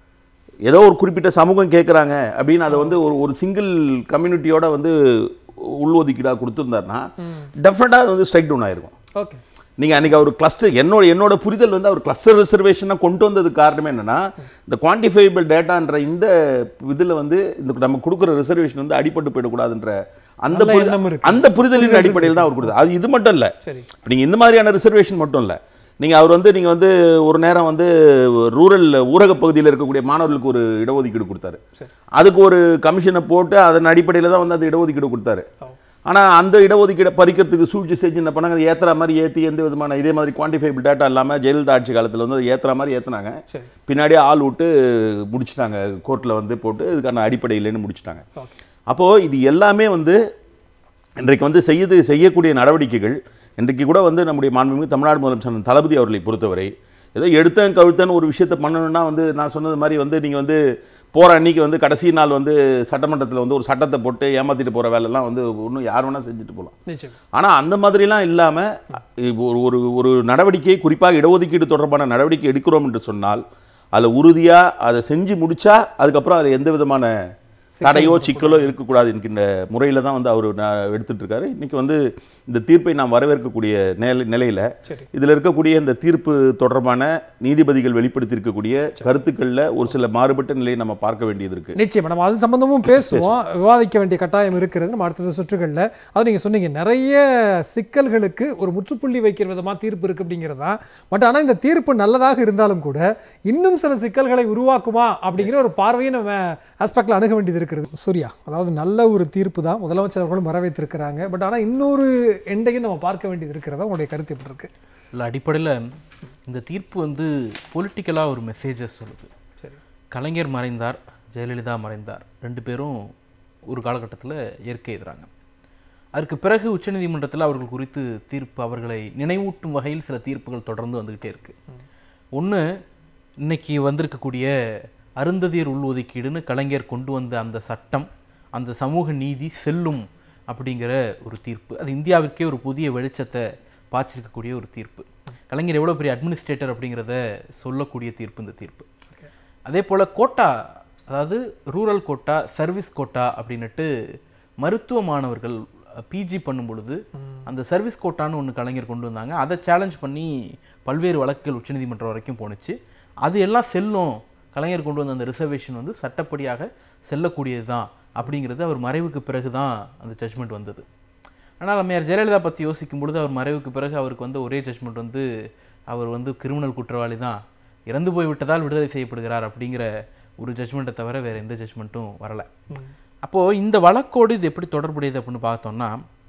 S3: ஏதோ ஒரு குறிப்பிட்ட சமூகம் கேட்குறாங்க அப்படின்னு அதை வந்து ஒரு ஒரு சிங்கிள் கம்யூனிட்டியோட வந்து உள்ஒதுக்கீடாக கொடுத்துருந்தாருன்னா டெஃபினட்டாக அது வந்து ஸ்ட்ரைக் டவுன் ஆயிருக்கும்
S1: ஓகே
S3: நீங்கள் அன்றைக்கி அவர் கிளஸ்டர் என்னோட என்னோட புரிதல் வந்து அவர் கிளஸ்டர் ரிசர்வேஷனை கொண்டு வந்ததுக்கு காரணமே என்னன்னா இந்த குவான்டிஃபைபிள் டேட்டான்ற இந்த இதில் வந்து இந்த நம்ம கொடுக்குற ரிசர்வேஷன் வந்து அடிபட்டு போயிடக்கூடாதுன்ற அந்த
S1: நல்ல
S3: புரிதல்
S1: எண்ணம் இருக்கு.
S3: அந்த புரிதலின் அடிப்படையில் தான் அவர் கொடுத்தது அது இது மட்டும் இல்லை
S1: சரி
S3: இப்போ நீங்கள் இந்த மாதிரியான ரிசர்வேஷன் மட்டும் இல்லை நீங்கள் அவர் வந்து நீங்கள் வந்து ஒரு நேரம் வந்து ரூரல் ஊரக பகுதியில் இருக்கக்கூடிய மாணவர்களுக்கு ஒரு இடஒதுக்கீடு கொடுத்தாரு
S1: சரி
S3: அதுக்கு ஒரு கமிஷனை போட்டு அதன் அடிப்படையில் தான் வந்து அந்த இடஒதுக்கீடு கொடுத்தாரு
S1: ஓ
S3: ஆனால் அந்த இடஒதுக்கீடை பறிக்கிறதுக்கு சூழ்ச்சி செஞ்சு என்ன பண்ணாங்க ஏற்றுற மாதிரி ஏற்றி எந்த விதமான இதே மாதிரி குவான்டிஃபைபிள் டேட்டா இல்லாமல் ஜெயலலிதா ஆட்சி காலத்தில் வந்து அதை ஏற்றுற மாதிரி ஏற்றுனாங்க
S1: சரி
S3: பின்னாடியே ஆள் விட்டு முடிச்சிட்டாங்க கோர்ட்டில் வந்து போட்டு இதுக்கான அடிப்படை இல்லைன்னு முடிச்சிட்டாங்க
S1: ஓகே
S3: அப்போது இது எல்லாமே வந்து இன்றைக்கு வந்து செய்யுது செய்யக்கூடிய நடவடிக்கைகள் இன்றைக்கு கூட வந்து நம்முடைய மாண்புமிகு தமிழ்நாடு முதலமைச்சர் தளபதி அவர்களை பொறுத்தவரை ஏதோ எடுத்தேன் கழுத்தேன்னு ஒரு விஷயத்தை பண்ணணும்னா வந்து நான் சொன்னது மாதிரி வந்து நீங்கள் வந்து போகிற அன்னைக்கு வந்து கடைசி நாள் வந்து சட்டமன்றத்தில் வந்து ஒரு சட்டத்தை போட்டு ஏமாற்றிட்டு போகிற வேலைலாம் வந்து இன்னும் யார் வேணால் செஞ்சுட்டு போகலாம்
S1: நிச்சயம்
S3: ஆனால் அந்த மாதிரிலாம் இல்லாமல் ஒரு ஒரு ஒரு நடவடிக்கை குறிப்பாக இடஒதுக்கீடு தொடர்பான நடவடிக்கை எடுக்கிறோம் என்று சொன்னால் அதில் உறுதியாக அதை செஞ்சு முடிச்சா அதுக்கப்புறம் அதில் எந்த விதமான தடையோ சிக்கலோ இருக்கக்கூடாது என்கின்ற முறையில் தான் வந்து அவர் எடுத்துட்டு இருக்காரு இன்னைக்கு வந்து இந்த தீர்ப்பை நாம் வரவேற்கக்கூடிய நிலை நிலையில்
S1: சரி
S3: இதில் இருக்கக்கூடிய இந்த தீர்ப்பு தொடர்பான நீதிபதிகள் வெளிப்படுத்தியிருக்கக்கூடிய கருத்துக்களில் ஒரு சில மாறுபட்ட நிலையை நம்ம பார்க்க வேண்டியது இருக்கு
S1: நிச்சயமா நம்ம அது சம்பந்தமும் பேசுவோம் விவாதிக்க வேண்டிய கட்டாயம் இருக்கிறது நம்ம அடுத்தது சுற்றுகளில் அது நீங்க சொன்னீங்க நிறைய சிக்கல்களுக்கு ஒரு முற்றுப்புள்ளி வைக்கிற விதமா தீர்ப்பு இருக்கு அப்படிங்கிறது தான் பட் ஆனா இந்த தீர்ப்பு நல்லதாக இருந்தாலும் கூட இன்னும் சில சிக்கல்களை உருவாக்குமா அப்படிங்கிற ஒரு பார்வையை நம்ம ஆஸ்பெக்டில் அணுக வேண்டியது இருக்கிறது சூர்யா அதாவது நல்ல ஒரு தீர்ப்பு தான் முதலமைச்சர் அவர்களும் வரவேற்றிருக்கிறாங்க பட் ஆனா இன்னொரு எண்டையும் நம்ம பார்க்க வேண்டியது இருக்கிறதா உங்களுடைய கருத்து எப்படி இருக்கு
S4: இல்லை அடிப்படையில் இந்த தீர்ப்பு வந்து பொலிட்டிக்கலாக ஒரு மெசேஜஸ் சொல்லுது
S1: சரி
S4: கலைஞர் மறைந்தார் ஜெயலலிதா மறைந்தார் ரெண்டு பேரும் ஒரு காலகட்டத்தில் இயற்கை எதிராங்க அதற்கு பிறகு உச்சநீதிமன்றத்தில் அவர்கள் குறித்து தீர்ப்பு அவர்களை நினைவூட்டும் வகையில் சில தீர்ப்புகள் தொடர்ந்து வந்துக்கிட்டே இருக்கு ஒன்று இன்னைக்கு வந்திருக்கக்கூடிய அருந்ததியர் உள்ஒதுக்கீடுன்னு கலைஞர் கொண்டு வந்த அந்த சட்டம் அந்த சமூக நீதி செல்லும் அப்படிங்கிற ஒரு தீர்ப்பு அது இந்தியாவிற்கே ஒரு புதிய வெளிச்சத்தை பாய்ச்சிருக்கக்கூடிய ஒரு தீர்ப்பு கலைஞர் எவ்வளோ பெரிய அட்மினிஸ்ட்ரேட்டர் அப்படிங்கிறத சொல்லக்கூடிய தீர்ப்பு இந்த தீர்ப்பு அதே போல் கோட்டா அதாவது ரூரல் கோட்டா சர்வீஸ் கோட்டா அப்படின்னுட்டு மருத்துவ மாணவர்கள் பிஜி பண்ணும் பொழுது அந்த சர்வீஸ் கோட்டான்னு ஒன்று கலைஞர் கொண்டு வந்தாங்க அதை சேலஞ்ச் பண்ணி பல்வேறு வழக்குகள் உச்சநீதிமன்றம் வரைக்கும் போணுச்சு அது எல்லாம் செல்லும் கலைஞர் கொண்டு வந்த அந்த ரிசர்வேஷன் வந்து சட்டப்படியாக செல்லக்கூடியது தான் அப்படிங்கிறது அவர் மறைவுக்கு பிறகு தான் அந்த ஜட்ஜ்மெண்ட் வந்தது ஆனால் அம்மையார் ஜெயலலிதா பற்றி யோசிக்கும் பொழுது அவர் மறைவுக்கு பிறகு அவருக்கு வந்து ஒரே ஜட்ஜ்மெண்ட் வந்து அவர் வந்து கிரிமினல் குற்றவாளி தான் இறந்து போய் விட்டதால் விடுதலை செய்யப்படுகிறார் அப்படிங்கிற ஒரு ஜட்ஜ்மெண்ட்டை தவிர வேறு எந்த ஜட்ஜ்மெண்ட்டும் வரலை அப்போது இந்த வழக்கோடு இது எப்படி தொடர்புடையது அப்படின்னு பார்த்தோம்னா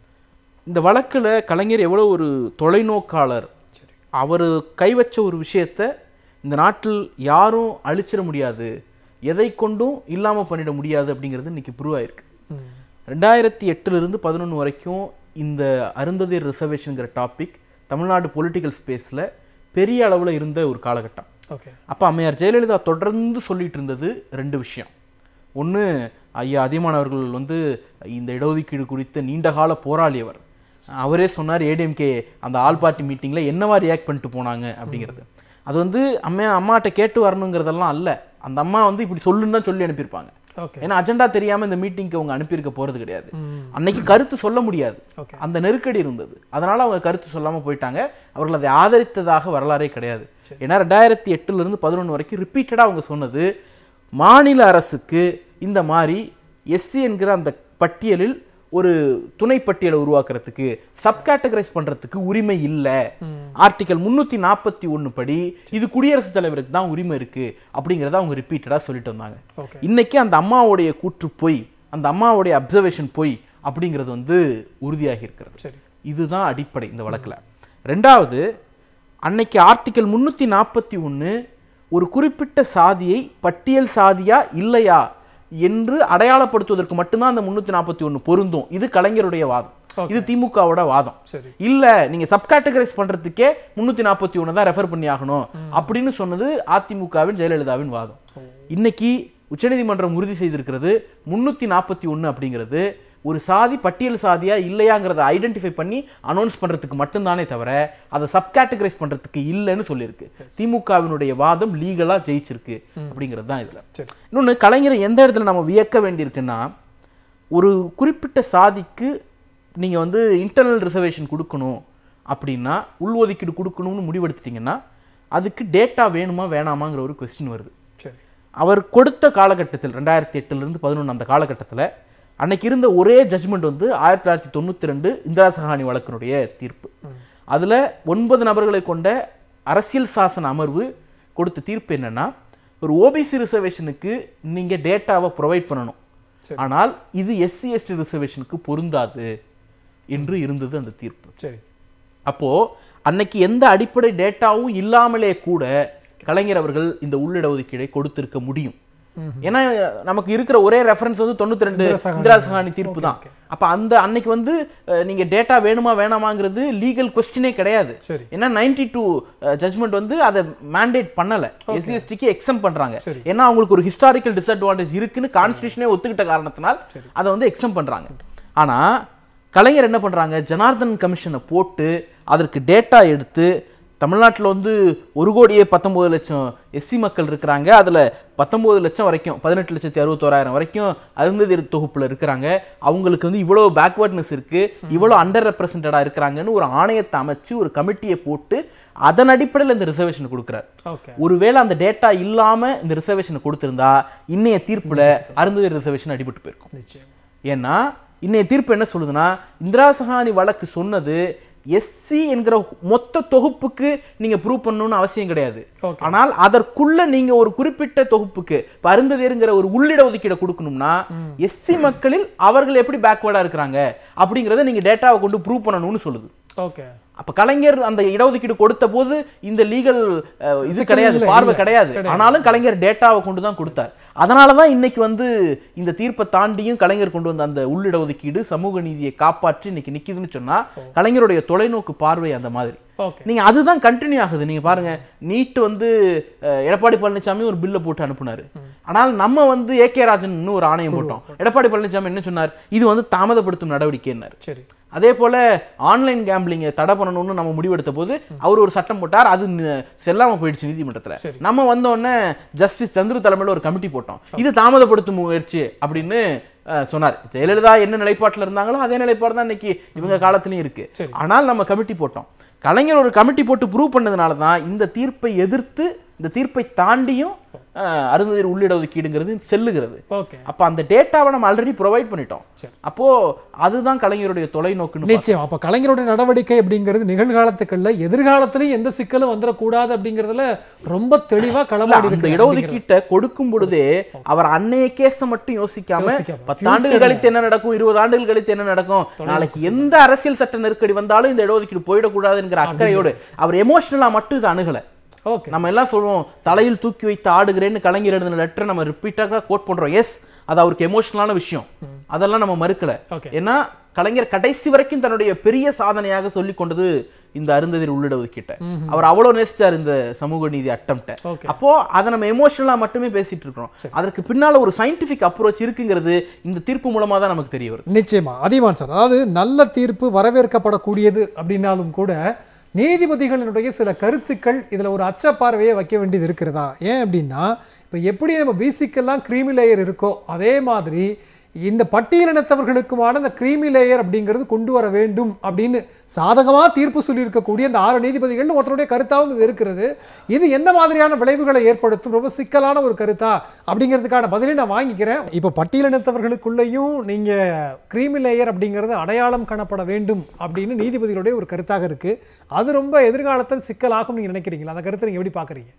S4: இந்த வழக்கில் கலைஞர் எவ்வளோ ஒரு தொலைநோக்காளர் அவர் கை வச்ச ஒரு விஷயத்தை இந்த நாட்டில் யாரும் அழிச்சிட முடியாது எதை கொண்டும் இல்லாமல் பண்ணிட முடியாது அப்படிங்கிறது இன்னைக்கு ப்ரூவ் ஆயிருக்கு ரெண்டாயிரத்தி எட்டுலேருந்து பதினொன்று வரைக்கும் இந்த அருந்ததியர் ரிசர்வேஷனுங்கிற டாபிக் தமிழ்நாடு பொலிட்டிக்கல் ஸ்பேஸில் பெரிய அளவில் இருந்த ஒரு காலகட்டம்
S1: ஓகே
S4: அப்போ அம்மையார் ஜெயலலிதா தொடர்ந்து சொல்லிட்டு இருந்தது ரெண்டு விஷயம் ஒன்று ஐயா அதியமான் அவர்கள் வந்து இந்த இடஒதுக்கீடு குறித்த நீண்டகால போராளி அவர் அவரே சொன்னார் ஏடிஎம்கே அந்த ஆல் பார்ட்டி மீட்டிங்கில் என்னவா ரியாக்ட் பண்ணிட்டு போனாங்க அப்படிங்கிறது அது வந்து அம்மா அம்மாட்ட கேட்டு வரணுங்கிறதெல்லாம் அல்ல அந்த அம்மா வந்து இப்படி சொல்லுன்னு தான் சொல்லி அனுப்பியிருப்பாங்க
S1: ஓகே
S4: ஏன்னா அஜெண்டா தெரியாம இந்த மீட்டிங்க்கு அவங்க அனுப்பியிருக்க போறது கிடையாது அன்னைக்கு கருத்து சொல்ல முடியாது
S1: ஓகே
S4: அந்த நெருக்கடி இருந்தது அதனால அவங்க கருத்து சொல்லாம போயிட்டாங்க அவர்கள் அதை ஆதரித்ததாக வரலாறே கிடையாது ஏன்னா ரெண்டாயிரத்தி எட்டுல இருந்து பதினொன்று வரைக்கும் ரிப்பீட்டடா அவங்க சொன்னது மாநில அரசுக்கு இந்த மாதிரி எஸ்சி என்கிற அந்த பட்டியலில் ஒரு துணை பட்டியலை உருவாக்குறதுக்கு சப்கேட்டகரைஸ் பண்றதுக்கு உரிமை இல்லை ஆர்டிகல் முன்னூத்தி நாற்பத்தி ஒன்று படி இது குடியரசுத் தலைவருக்கு தான் உரிமை இருக்கு அப்படிங்கிறத அவங்க ரிப்பீட்டடா சொல்லிட்டு வந்தாங்க
S1: ஓகே
S4: இன்னைக்கு அந்த அம்மாவுடைய கூற்று பொய் அந்த அம்மாவுடைய அப்சர்வேஷன் பொய் அப்படிங்கிறது வந்து உறுதியாகி இருக்கிறது
S1: சரி
S4: இதுதான் அடிப்படை இந்த வழக்குல ரெண்டாவது அன்னைக்கு ஆர்டிகல் முன்னூத்தி நாற்பத்தி ஒன்று ஒரு குறிப்பிட்ட சாதியை பட்டியல் சாதியா இல்லையா என்று அடையாளப்படுத்துவதற்கு மட்டும்தான் அந்த முன்னூத்தி நாற்பத்தி ஒன்று பொருந்தும் இது கலைஞருடைய வாதம் இது திமுகவோட வாதம்
S1: சரி
S4: இல்ல நீங்க சப்கேட்டகரைஸ் பண்றதுக்கே முன்னூத்தி நாற்பத்தி ஒன்று தான் ரெஃபர் பண்ணி ஆகணும் அப்படின்னு சொன்னது அதிமுகவின் ஜெயலலிதாவின் வாதம் இன்னைக்கு உச்சநீதிமன்றம் உறுதி செய்திருக்கிறது முன்னூத்தி நாற்பத்தி ஒன்று அப்படிங்கிறது ஒரு சாதி பட்டியல் சாதியா இல்லையாங்கிறத ஐடென்டிஃபை பண்ணி அனௌன்ஸ் பண்றதுக்கு மட்டும்தானே தவிர அதை சப்கேட்டகரைஸ் பண்றதுக்கு இல்லைன்னு சொல்லியிருக்கு திமுகவினுடைய வாதம் லீகலா ஜெயிச்சிருக்கு அப்படிங்கிறது தான் இதுல
S1: சரி
S4: இன்னொன்று கலைஞரை எந்த இடத்துல நம்ம வியக்க வேண்டியிருக்குன்னா ஒரு குறிப்பிட்ட சாதிக்கு நீங்கள் வந்து இன்டர்னல் ரிசர்வேஷன் கொடுக்கணும் அப்படின்னா உள்ஒதுக்கீடு கொடுக்கணும்னு முடிவெடுத்துட்டீங்கன்னா அதுக்கு டேட்டா வேணுமா வேணாமாங்கிற ஒரு கொஸ்டின் வருது
S1: சரி
S4: அவர் கொடுத்த காலகட்டத்தில் ரெண்டாயிரத்தி எட்டுலேருந்து பதினொன்று அந்த காலகட்டத்தில் அன்னைக்கு இருந்த ஒரே ஜட்ஜ்மெண்ட் வந்து ஆயிரத்தி தொள்ளாயிரத்தி தொண்ணூற்றி ரெண்டு இந்திரா சஹானி வழக்கினுடைய தீர்ப்பு அதில் ஒன்பது நபர்களை கொண்ட அரசியல் சாசன அமர்வு கொடுத்த தீர்ப்பு என்னன்னா ஒரு ஓபிசி ரிசர்வேஷனுக்கு நீங்கள் டேட்டாவை ப்ரொவைட் பண்ணணும்
S1: சரி.
S4: ஆனால் இது எஸ்சி எஸ்டி ரிசர்வேஷனுக்கு பொருந்தாது என்று இருந்தது அந்த தீர்ப்பு
S1: சரி
S4: அப்போ அன்னைக்கு எந்த அடிப்படை டேட்டாவும் இல்லாமலே கூட கலைஞர் அவர்கள் இந்த உள்ளிட ஒதுக்கீடை கொடுத்திருக்க முடியும் ஏன்னா நமக்கு இருக்கிற ஒரே ரெஃபரன்ஸ் வந்து தொண்ணூத்தி ரெண்டு
S1: இந்திரா சகானி.
S4: இந்திரா சகானி தீர்ப்பு
S1: Okay,
S4: தான்
S1: okay.
S4: அப்ப அந்த அன்னைக்கு வந்து அஹ், நீங்க டேட்டா வேணுமா வேணாமாங்கிறது லீகல் கொஸ்டினே கிடையாது
S1: சரி.
S4: ஏன்னா நைன்டி டூ ஜட்மெண்ட் வந்து அதை மேண்டேட் பண்ணல எஸ்சி எஸ்டிக்கு எக்ஸம் பண்றாங்க
S1: சரி.
S4: ஏன்னா அவங்களுக்கு ஒரு ஹிஸ்டாரிக்கல் டிஸ்அட்வான்டேஜ் இருக்குன்னு கான்ஸ்டியூஷனே ஒத்துக்கிட்ட காரணத்தினால் அதை வந்து எக்ஸம் பண்றாங்க ஆனா கலைஞர் என்ன பண்றாங்க ஜனார்தன் கமிஷனை போட்டு அதற்கு டேட்டா எடுத்து தமிழ்நாட்டில் வந்து ஒரு கோடியே பத்தொன்பது லட்சம் எஸ்சி மக்கள் இருக்கிறாங்க அதில் பத்தொன்பது லட்சம் வரைக்கும் பதினெட்டு லட்சத்தி அறுபத்தோராயிரம் வரைக்கும் அருந்ததியர் தொகுப்பில் இருக்கிறாங்க அவங்களுக்கு வந்து இவ்வளோ பேக்வர்ட்னஸ் இருக்கு இவ்வளோ அண்டர் ரெப்ரசன்டடாக இருக்கிறாங்கன்னு ஒரு ஆணையத்தை அமைச்சு ஒரு கமிட்டியை போட்டு அதன் அடிப்படையில் இந்த ரிசர்வேஷன் கொடுக்குறாரு
S1: ஓகே
S4: ஒருவேளை அந்த டேட்டா இல்லாம இந்த ரிசர்வேஷனை கொடுத்திருந்தா இன்னைய தீர்ப்புல அருந்ததி ரிசர்வேஷன் அடிபட்டு போயிருக்கும்
S1: நிச்சயம்
S4: ஏன்னா இன்னைய தீர்ப்பு என்ன சொல்லுதுன்னா இந்திரா சஹானி வழக்கு சொன்னது எஸ்சி என்கிற மொத்த தொகுப்புக்கு நீங்க ப்ரூவ் பண்ணணும்னு அவசியம் கிடையாது
S1: Okay.
S4: ஆனால் அதற்குள்ள நீங்க ஒரு குறிப்பிட்ட தொகுப்புக்கு இப்ப அருந்ததியருங்கிற ஒரு உள்ளிட ஒதுக்கீடை கொடுக்கணும்னா எஸ்சி மக்களில் அவர்கள் எப்படி பேக்வேர்டா இருக்கிறாங்க அப்படிங்கறத நீங்க டேட்டாவை கொண்டு ப்ரூவ் பண்ணணும்னு சொல்லுது
S1: ஓகே
S4: அப்ப கலைஞர் அந்த இடஒதுக்கீடு கொடுத்த போது இந்த லீகல் இது
S1: சிக்கல்
S4: கிடையாது
S1: இல்லை,
S4: பார்வை
S1: இல்லை.
S4: கிடையாது
S1: கிடையாது.
S4: ஆனாலும் கலைஞர் டேட்டாவை கொண்டு தான் கொடுத்தார் அதனால தான் இன்னைக்கு வந்து இந்த தீர்ப்பை தாண்டியும் கலைஞர் கொண்டு வந்த அந்த உள்ளிட ஒதுக்கீடு சமூக நீதியை காப்பாற்றி இன்னைக்கு நிக்குதுன்னு சொன்னா கலைஞருடைய தொலைநோக்கு பார்வை அந்த மாதிரி
S1: ஓகே
S4: நீங்க அதுதான் கண்டினியூ ஆகுது நீங்க பாருங்க நீட் வந்து அஹ், எடப்பாடி பழனிசாமி ஒரு பில்லை போட்டு அனுப்புனாரு ஆனால் நம்ம வந்து ஏ கே ராஜன் ஒரு ஆணையம் போட்டோம் எடப்பாடி பழனிசாமி என்ன சொன்னார் இது வந்து தாமதப்படுத்தும் நடவடிக்கைன்னாரு
S1: சரி
S4: அதே போல ஆன்லைன் கேம்பிளிங்கை தடை பண்ணணும்னு நம்ம முடிவெடுத்த போது அவர் ஒரு சட்டம் போட்டார் அது ந- செல்லாம போயிடுச்சு நீதிமன்றத்துல
S1: சரி.
S4: நம்ம வந்த உடனே ஜஸ்டிஸ் சந்திர தலைமையில ஒரு கமிட்டி போட்டோம் இது தாமதப்படுத்தும் முயற்சி அப்படின்னு அஹ், சொன்னார் ஜெயலலிதா என்ன நிலைப்பாட்டுல இருந்தாங்களோ அதே நிலைப்பாடு தான் இன்னைக்கு இவங்க காலத்திலயும் இருக்கு
S1: சரி.
S4: ஆனால் நம்ம கமிட்டி போட்டோம் கலைஞர் ஒரு கமிட்டி போட்டு ப்ரூவ் பண்ணதுனால தான் இந்த தீர்ப்பை எதிர்த்து இந்த தீர்ப்பை தாண்டியும் அஹ், அருந்ததியர் உள்ளிட ஒதுக்கீடுங்கிறது செல்லுகிறது
S1: ஓகே
S4: அப்ப அந்த டேட்டாவை நம்ம ஆல்ரெடி ப்ரொவைட் பண்ணிட்டோம்
S1: சரி.
S4: அப்போ அதுதான் கலைஞருடைய தொலைநோக்குன்னு
S1: நிச்சயம் அப்ப கலைஞருடைய நடவடிக்கை அப்படிங்கிறது நிகழ்காலத்துக்குள்ள எதிர்காலத்திலையும் எந்த சிக்கலும் வந்துடக்கூடாது அப்படிங்கிறதுல ரொம்ப தெளிவா
S4: இல்ல,
S1: களமாடி
S4: அந்த
S1: இருக்கு
S4: இடஒதுக்கீட்டை கொடுக்கும் பொழுதே அவர் அன்னைய கேஸ மட்டும் யோசிக்காம
S1: யோசிக்காம,
S4: பத்தாண்டுகள்
S1: future-ல.
S4: கழித்து என்ன நடக்கும் இருபது ஆண்டுகள் கழித்து என்ன நடக்கும் நாளைக்கு எந்த அரசியல் சட்ட நெருக்கடி வந்தாலும் இந்த இடஒதுக்கீடு போயிடக்கூடாதுங்கிற அக்கறையோடு அவர் எமோஷனலா மட்டும் இது அணுகல
S1: ஓகே
S4: நம்ம எல்லாம் சொல்லுவோம் தலையில் தூக்கி வைத்து ஆடுகிறேன்னு கலைஞர் எழுதின லெட்டரை நம்ம ரிப்பீட்டாக கோட் பண்றோம் எஸ் அது அவருக்கு எமோஷனலான விஷயம் அதெல்லாம் நம்ம மறுக்கல
S1: Okay.
S4: ஏன்னா கலைஞர் கடைசி வரைக்கும் தன்னுடைய பெரிய சாதனையாக சொல்லிக் கொண்டது இந்த அருந்ததிர் உள்ளிட ஒதுக்கிட்ட அவர் அவ்வளவு நேசிச்சார் இந்த சமூக நீதி அட்டம்ப்ட
S1: Okay.
S4: அப்போ அதை நம்ம எமோஷனலா மட்டுமே பேசிட்டு இருக்கிறோம் அதற்கு பின்னால ஒரு சயின்டிபிக் அப்ரோச் இருக்குங்கிறது இந்த தீர்ப்பு மூலமா தான் நமக்கு தெரிய வருது
S1: நிச்சயமா அதிகமான் சார் அதாவது நல்ல தீர்ப்பு வரவேற்கப்படக்கூடியது அப்படின்னாலும் கூட நீதிபதிகளினுடைய சில கருத்துக்கள் இதில் ஒரு அச்சப்பார்வையை வைக்க வேண்டியது இருக்கிறதா ஏன் அப்படின்னா இப்போ எப்படி நம்ம பேசிக்கெல்லாம் க்ரீமி லேயர் இருக்கோ அதே மாதிரி இந்த பட்டியலினத்தவர்களுக்குமான இந்த க்ரீமி லேயர் அப்படிங்கிறது கொண்டு வர வேண்டும் அப்படின்னு சாதகமாக தீர்ப்பு சொல்லியிருக்கக்கூடிய இந்த ஆறு நீதிபதிகள் ஒருத்தருடைய கருத்தாகவும் இது இருக்கிறது இது எந்த மாதிரியான விளைவுகளை ஏற்படுத்தும் ரொம்ப சிக்கலான ஒரு கருத்தா அப்படிங்கிறதுக்கான பதிலை நான் வாங்கிக்கிறேன் இப்போ பட்டியலினத்தவர்களுக்குள்ளேயும் நீங்கள் க்ரீமி லேயர் அப்படிங்கிறது அடையாளம் காணப்பட வேண்டும் அப்படின்னு நீதிபதிகளுடைய ஒரு கருத்தாக இருக்குது அது ரொம்ப எதிர்காலத்தில் சிக்கலாகும் நீங்கள் நினைக்கிறீங்களா அந்த கருத்தை நீங்கள் எப்படி பார்க்குறீங்க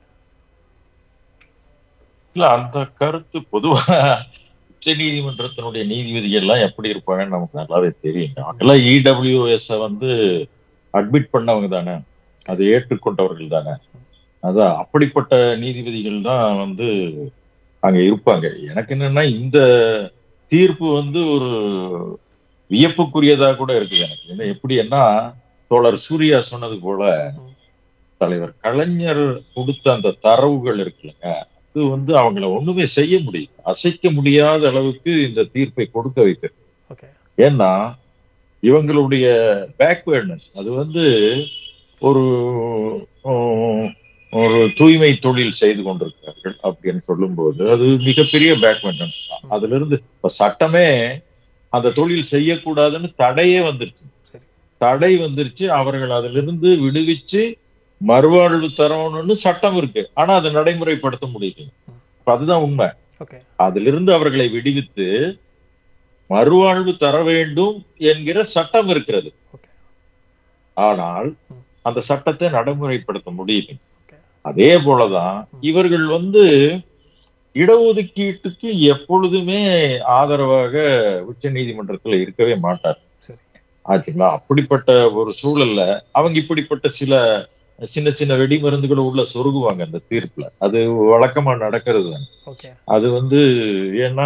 S2: இல்ல அந்த கருத்து பொதுவா உச்ச நீதிமன்றத்தினுடைய நீதிபதிகள் எல்லாம் எப்படி இருப்பாங்கன்னு நமக்கு நல்லாவே தெரியும் அவங்கெல்லாம் இடபிள்யூஎஸ் வந்து அட்மிட் பண்ணவங்க தானே அதை ஏற்றுக்கொண்டவர்கள் தானே அதான் அப்படிப்பட்ட நீதிபதிகள் தான் வந்து அங்க இருப்பாங்க எனக்கு என்னன்னா இந்த தீர்ப்பு வந்து ஒரு வியப்புக்குரியதா கூட இருக்குது எனக்கு என்ன எப்படின்னா தோழர் சூர்யா சொன்னது போல தலைவர் கலைஞர் கொடுத்த அந்த தரவுகள் இருக்குல்லங்க அது வந்து அவங்கள ஒண்ணுமே செய்ய முடியும் அசைக்க முடியாத அளவுக்கு இந்த தீர்ப்பை கொடுக்க வைக்கிறது
S1: ஓகே
S2: ஏன்னா இவங்களுடைய பேக்வேர்ட்னஸ் அது வந்து ஒரு உம், ஒரு தூய்மை தொழில் செய்து கொண்டிருக்கிறார்கள் அப்படின்னு சொல்லும்போது அது மிகப்பெரிய பேக்வேர்ட்னஸ் தான் அதுல இருந்து இப்ப சட்டமே அந்த தொழில் செய்யக்கூடாதுன்னு தடையே வந்துருச்சு
S1: சரி
S2: தடை வந்துருச்சு அவர்கள் அதிலிருந்து விடுவிச்சு மறுவாழ்வு தரணும்னு சட்டம் இருக்கு ஆனா அதை நடைமுறைப்படுத்த முடியல இப்ப அதுதான் உண்மை
S1: ஓகே
S2: அதிலிருந்து அவர்களை விடுவித்து மறுவாழ்வு தர வேண்டும் என்கிற சட்டம் இருக்கிறது
S1: ஓகே
S2: ஆனால்
S1: ம்.
S2: அந்த சட்டத்தை நடைமுறைப்படுத்த முடியல
S1: ஓகே
S2: அதே போலதான் இவர்கள் வந்து இடஒதுக்கீட்டுக்கு எப்பொழுதுமே ஆதரவாக உச்ச நீதிமன்றத்துல இருக்கவே மாட்டார்
S1: சரி
S2: ஆச்சுங்களா அப்படிப்பட்ட ஒரு சூழல்ல அவங்க இப்படிப்பட்ட சில சின்ன சின்ன வெடிமருந்துகளை உள்ள சொருகுவாங்க அந்த தீர்ப்புல அது வழக்கமா நடக்கிறது தான்
S1: ஓகே
S2: அது வந்து ஏன்னா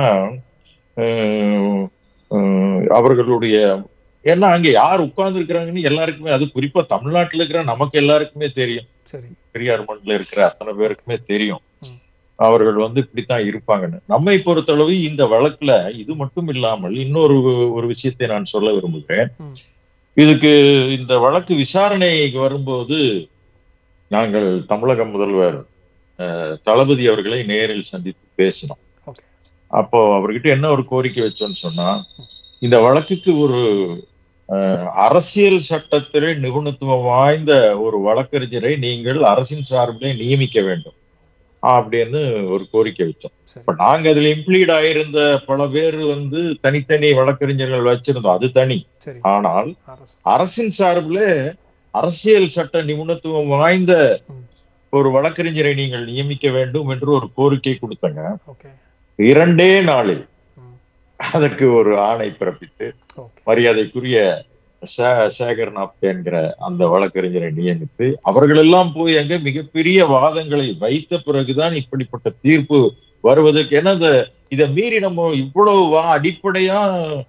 S2: அஹ், அஹ், அவர்களுடைய ஏன்னா அங்க யார் உட்கார்ந்து இருக்கிறாங்கன்னு எல்லாருக்குமே அது குறிப்பா தமிழ்நாட்டுல இருக்கிற நமக்கு எல்லாருக்குமே தெரியும்
S1: சரி
S2: பெரியார் மண்ணில் இருக்கிற அத்தனை பேருக்குமே தெரியும்
S1: ம்.
S2: அவர்கள் வந்து இப்படித்தான் இருப்பாங்கன்னு நம்மை பொறுத்தளவு இந்த வழக்குல இது மட்டும் இல்லாமல் இன்னொரு ஒரு விஷயத்தை நான் சொல்ல விரும்புகிறேன்
S1: ம்.
S2: இதுக்கு இந்த வழக்கு விசாரணைக்கு வரும்போது நாங்கள் தமிழக முதல்வர் அஹ், தளபதி அவர்களை நேரில் சந்தித்து பேசினோம்
S1: ஓகே
S2: அப்போ அவர்கிட்ட என்ன ஒரு கோரிக்கை வச்சோம்னு சொன்னா இந்த வழக்குக்கு ஒரு அஹ், அரசியல் சட்டத்திலே நிபுணத்துவம் வாய்ந்த ஒரு வழக்கறிஞரை நீங்கள் அரசின் சார்பிலே நியமிக்க வேண்டும் அப்படின்னு ஒரு கோரிக்கை வச்சோம்
S1: சரி
S2: இப்ப நாங்க அதுல இம்ப்ளீட் ஆயிருந்த பல பேர் வந்து தனித்தனி வழக்கறிஞர்கள் வச்சிருந்தோம் அது தனி
S1: சரி
S2: ஆனால்
S1: அரசு
S2: அரசின் சார்பில் அரசியல் சட்ட நிபுணத்துவம் வாய்ந்த
S1: ம்.
S2: ஒரு வழக்கறிஞரை நீங்கள் நியமிக்க வேண்டும் என்று ஒரு கோரிக்கை கொடுத்தங்க
S1: ஓகே
S2: இரண்டே நாளில்
S1: ம்.
S2: அதற்கு ஒரு ஆணை பிறப்பித்து
S1: ஓகே
S2: மரியாதைக்குரிய சே- சேகர்நாத் என்கிற அந்த வழக்கறிஞரை நியமித்து அவர்களெல்லாம் போய் அங்க மிகப்பெரிய வாதங்களை வைத்த பிறகுதான் இப்படிப்பட்ட தீர்ப்பு வருவதற்கு ஏன்னா இந்த இதை மீறி நம்ம இவ்வளவு வா- அடிப்படையா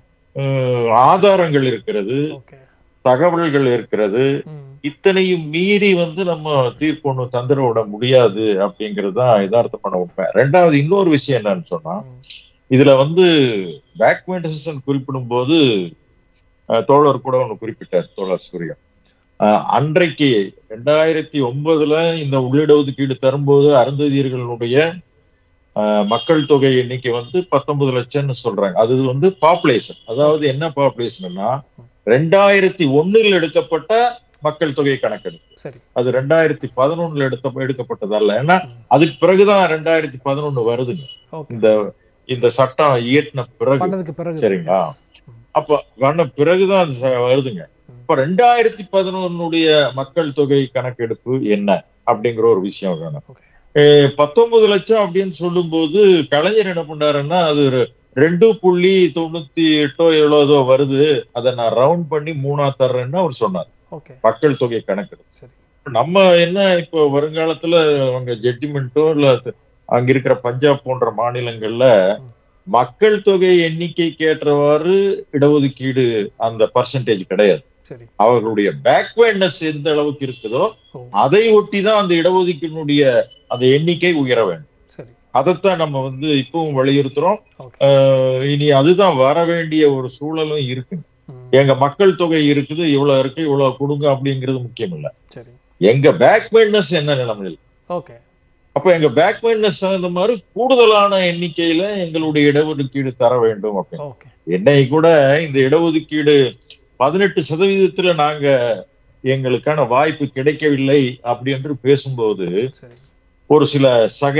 S2: அஹ், ஆதாரங்கள் இருக்கிறது
S1: ஓகே
S2: தகவல்கள் இருக்கிறது
S1: ம்
S2: இத்தனையும் மீறி வந்து நம்ம தீர்ப்பு ஒண்ணு தந்துட விட முடியாது அப்படிங்கிறது தான் யதார்த்தமான உண்மை ரெண்டாவது இன்னொரு விஷயம் என்னன்னு சொன்னா
S1: ம்.
S2: இதுல வந்து பேக்மெண்டேஷன் குறிப்பிடும் போது அஹ், தோழர் கூட ஒண்ணு குறிப்பிட்டார் தோழர் சூர்யா அஹ், அன்றைக்கு ரெண்டாயிரத்தி ஒன்பதுல இந்த உள்ளிட ஒதுக்கீடு தரும்போது அருந்ததியர்களுடைய அஹ், மக்கள் தொகை எண்ணிக்கை வந்து பத்தொன்பது லட்சம்னு சொல்றாங்க அது வந்து பாப்புலேஷன் அதாவது என்ன பாப்புலேஷன்னா ரெண்டாயிரத்தி ஒண்ணில் எடுக்கப்பட்ட மக்கள் தொகை கணக்கெடுப்பு
S1: சரி
S2: அது ரெண்டாயிரத்தி பதினொன்னுல எடுத்த எடுக்கப்பட்டதல்ல ஏன்னா
S1: ம்.
S2: அதுக்கு பிறகுதான் ரெண்டாயிரத்தி பதினொன்னு வருதுங்க
S1: ஓகே
S2: இந்த இந்த சட்டம் இயற்றின பிறகு
S1: பண்ணதுக்கு பிறகு
S2: சரிங்களா?
S1: ம்.
S2: அப்ப வந்த பிறகுதான் அது ச- வருதுங்க
S1: ம்.
S2: இப்ப ரெண்டாயிரத்தி பதினொன்னுடைய மக்கள் தொகை கணக்கெடுப்பு என்ன அப்படிங்கிற ஒரு விஷயம் வேணும்
S1: ஓகே
S2: அஹ் பத்தொன்பது லட்சம் அப்படின்னு சொல்லும்போது கலைஞர் என்ன பண்ணாருன்னா அது ஒரு ரெண்டு புள்ளி தொண்ணூத்தி எட்டோ ஏழோதோ வருது அதை நான் ரவுண்ட் பண்ணி மூணா தர்றேன்னு அவர் சொன்னார்
S1: ஓகே
S2: மக்கள் தொகை கணக்கெடுப்பு
S1: சரி
S2: நம்ம என்ன இப்போ வருங்காலத்துல அவங்க ஜட்ஜ்மெண்ட்டோ இல்ல அங்க இருக்கிற பஞ்சாப் போன்ற மாநிலங்கள்ல மக்கள் தொகை எண்ணிக்கைக்கு ஏற்றவாறு இடஒதுக்கீடு அந்த பர்சன்டேஜ் கிடையாது
S1: சரி
S2: அவர்களுடைய பேக்வேர்ட்னஸ் எந்த அளவுக்கு இருக்குதோ
S1: ஓ
S2: அதை ஒட்டி தான் அந்த இடஒதுக்கீட்டினுடைய அந்த எண்ணிக்கை உயர வேண்டும்
S1: சரி
S2: அதைத்தான் நம்ம வந்து இப்பவும் வலியுறுத்துறோம்
S1: ஓகே
S2: ஆஹ் இனி அதுதான் வர வேண்டிய ஒரு சூழலும் இருக்கு
S1: ம்,
S2: எங்க மக்கள் தொகை இருக்குது இவ்வளவு இருக்கு இவ்வளவு கொடுங்க அப்படிங்கிறது முக்கியம் இல்ல
S1: சரி
S2: எங்க பேக்வேர்ட்னஸ் என்ன நிலைமையில்
S1: ஓகே
S2: அப்ப எங்க பேக்வேர்ட்னஸ் தகுந்த மாதிரி கூடுதலான எண்ணிக்கையில எங்களுடைய இடஒதுக்கீடு தர வேண்டும் அப்படின்னு
S1: ஓகே
S2: என்னை கூட இந்த இடஒதுக்கீடு பதினெட்டு சதவீதத்துல நாங்க எங்களுக்கான வாய்ப்பு கிடைக்கவில்லை அப்படி என்று பேசும்போது
S1: சரி
S2: ஒரு சில சக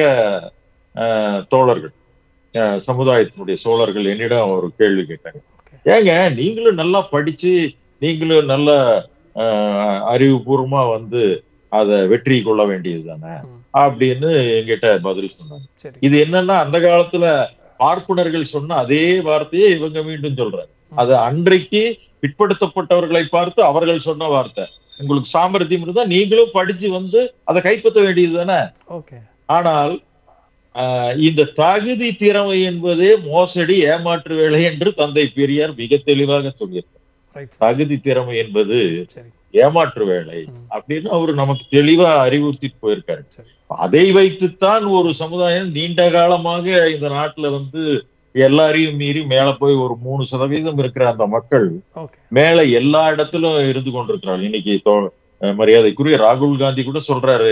S2: அஹ், தோழர்கள் அஹ், சமுதாயத்தினுடைய சோழர்கள் என்னிடம் ஒரு கேள்வி கேட்டாங்க
S1: ஓகே
S2: ஏங்க நீங்களும் நல்லா படிச்சு நீங்களும் நல்ல அஹ், அறிவுபூர்வமா வந்து அதை வெற்றி கொள்ள வேண்டியது தானே
S1: ம்.
S2: அப்படின்னு என்கிட்ட பதில் சொன்னாங்க
S1: சரி
S2: இது என்னன்னா அந்த காலத்துல பார்ப்பனர்கள் சொன்ன அதே வார்த்தையை இவங்க மீண்டும் சொல்றாங்க அது அன்றைக்கு பிற்படுத்தப்பட்டவர்களை பார்த்து அவர்கள் சொன்ன வார்த்தை உங்களுக்கு சாமர்த்தியம் இருந்தா நீங்களும் படிச்சு வந்து அதை கைப்பற்ற வேண்டியது தானே
S1: ஓகே
S2: ஆனால் ஆஹ், இந்த தகுதி திறமை என்பதே மோசடி ஏமாற்று வேலை என்று தந்தை பெரியார் மிக தெளிவாக சொல்லியிருக்கார்
S1: ரைட்
S2: தகுதி திறமை என்பது
S1: சரி
S2: ஏமாற்று வேலை
S1: ம்.
S2: அப்படின்னு அவர் நமக்கு தெளிவா அறிவுறுத்திட்டு போயிருக்காரு
S1: சரி
S2: அதை வைத்துத்தான் ஒரு சமுதாயம் நீண்ட காலமாக இந்த நாட்டுல வந்து எல்லாரையும் மீறி மேல போய் ஒரு மூணு சதவீதம் இருக்கிற அந்த மக்கள்
S1: ஓகே
S2: மேல எல்லா இடத்திலும் இருந்து கொண்டிருக்கிறார்கள் இன்னைக்கு தோ- அஹ் மரியாதைக்குரிய ராகுல் காந்தி கூட சொல்றாரு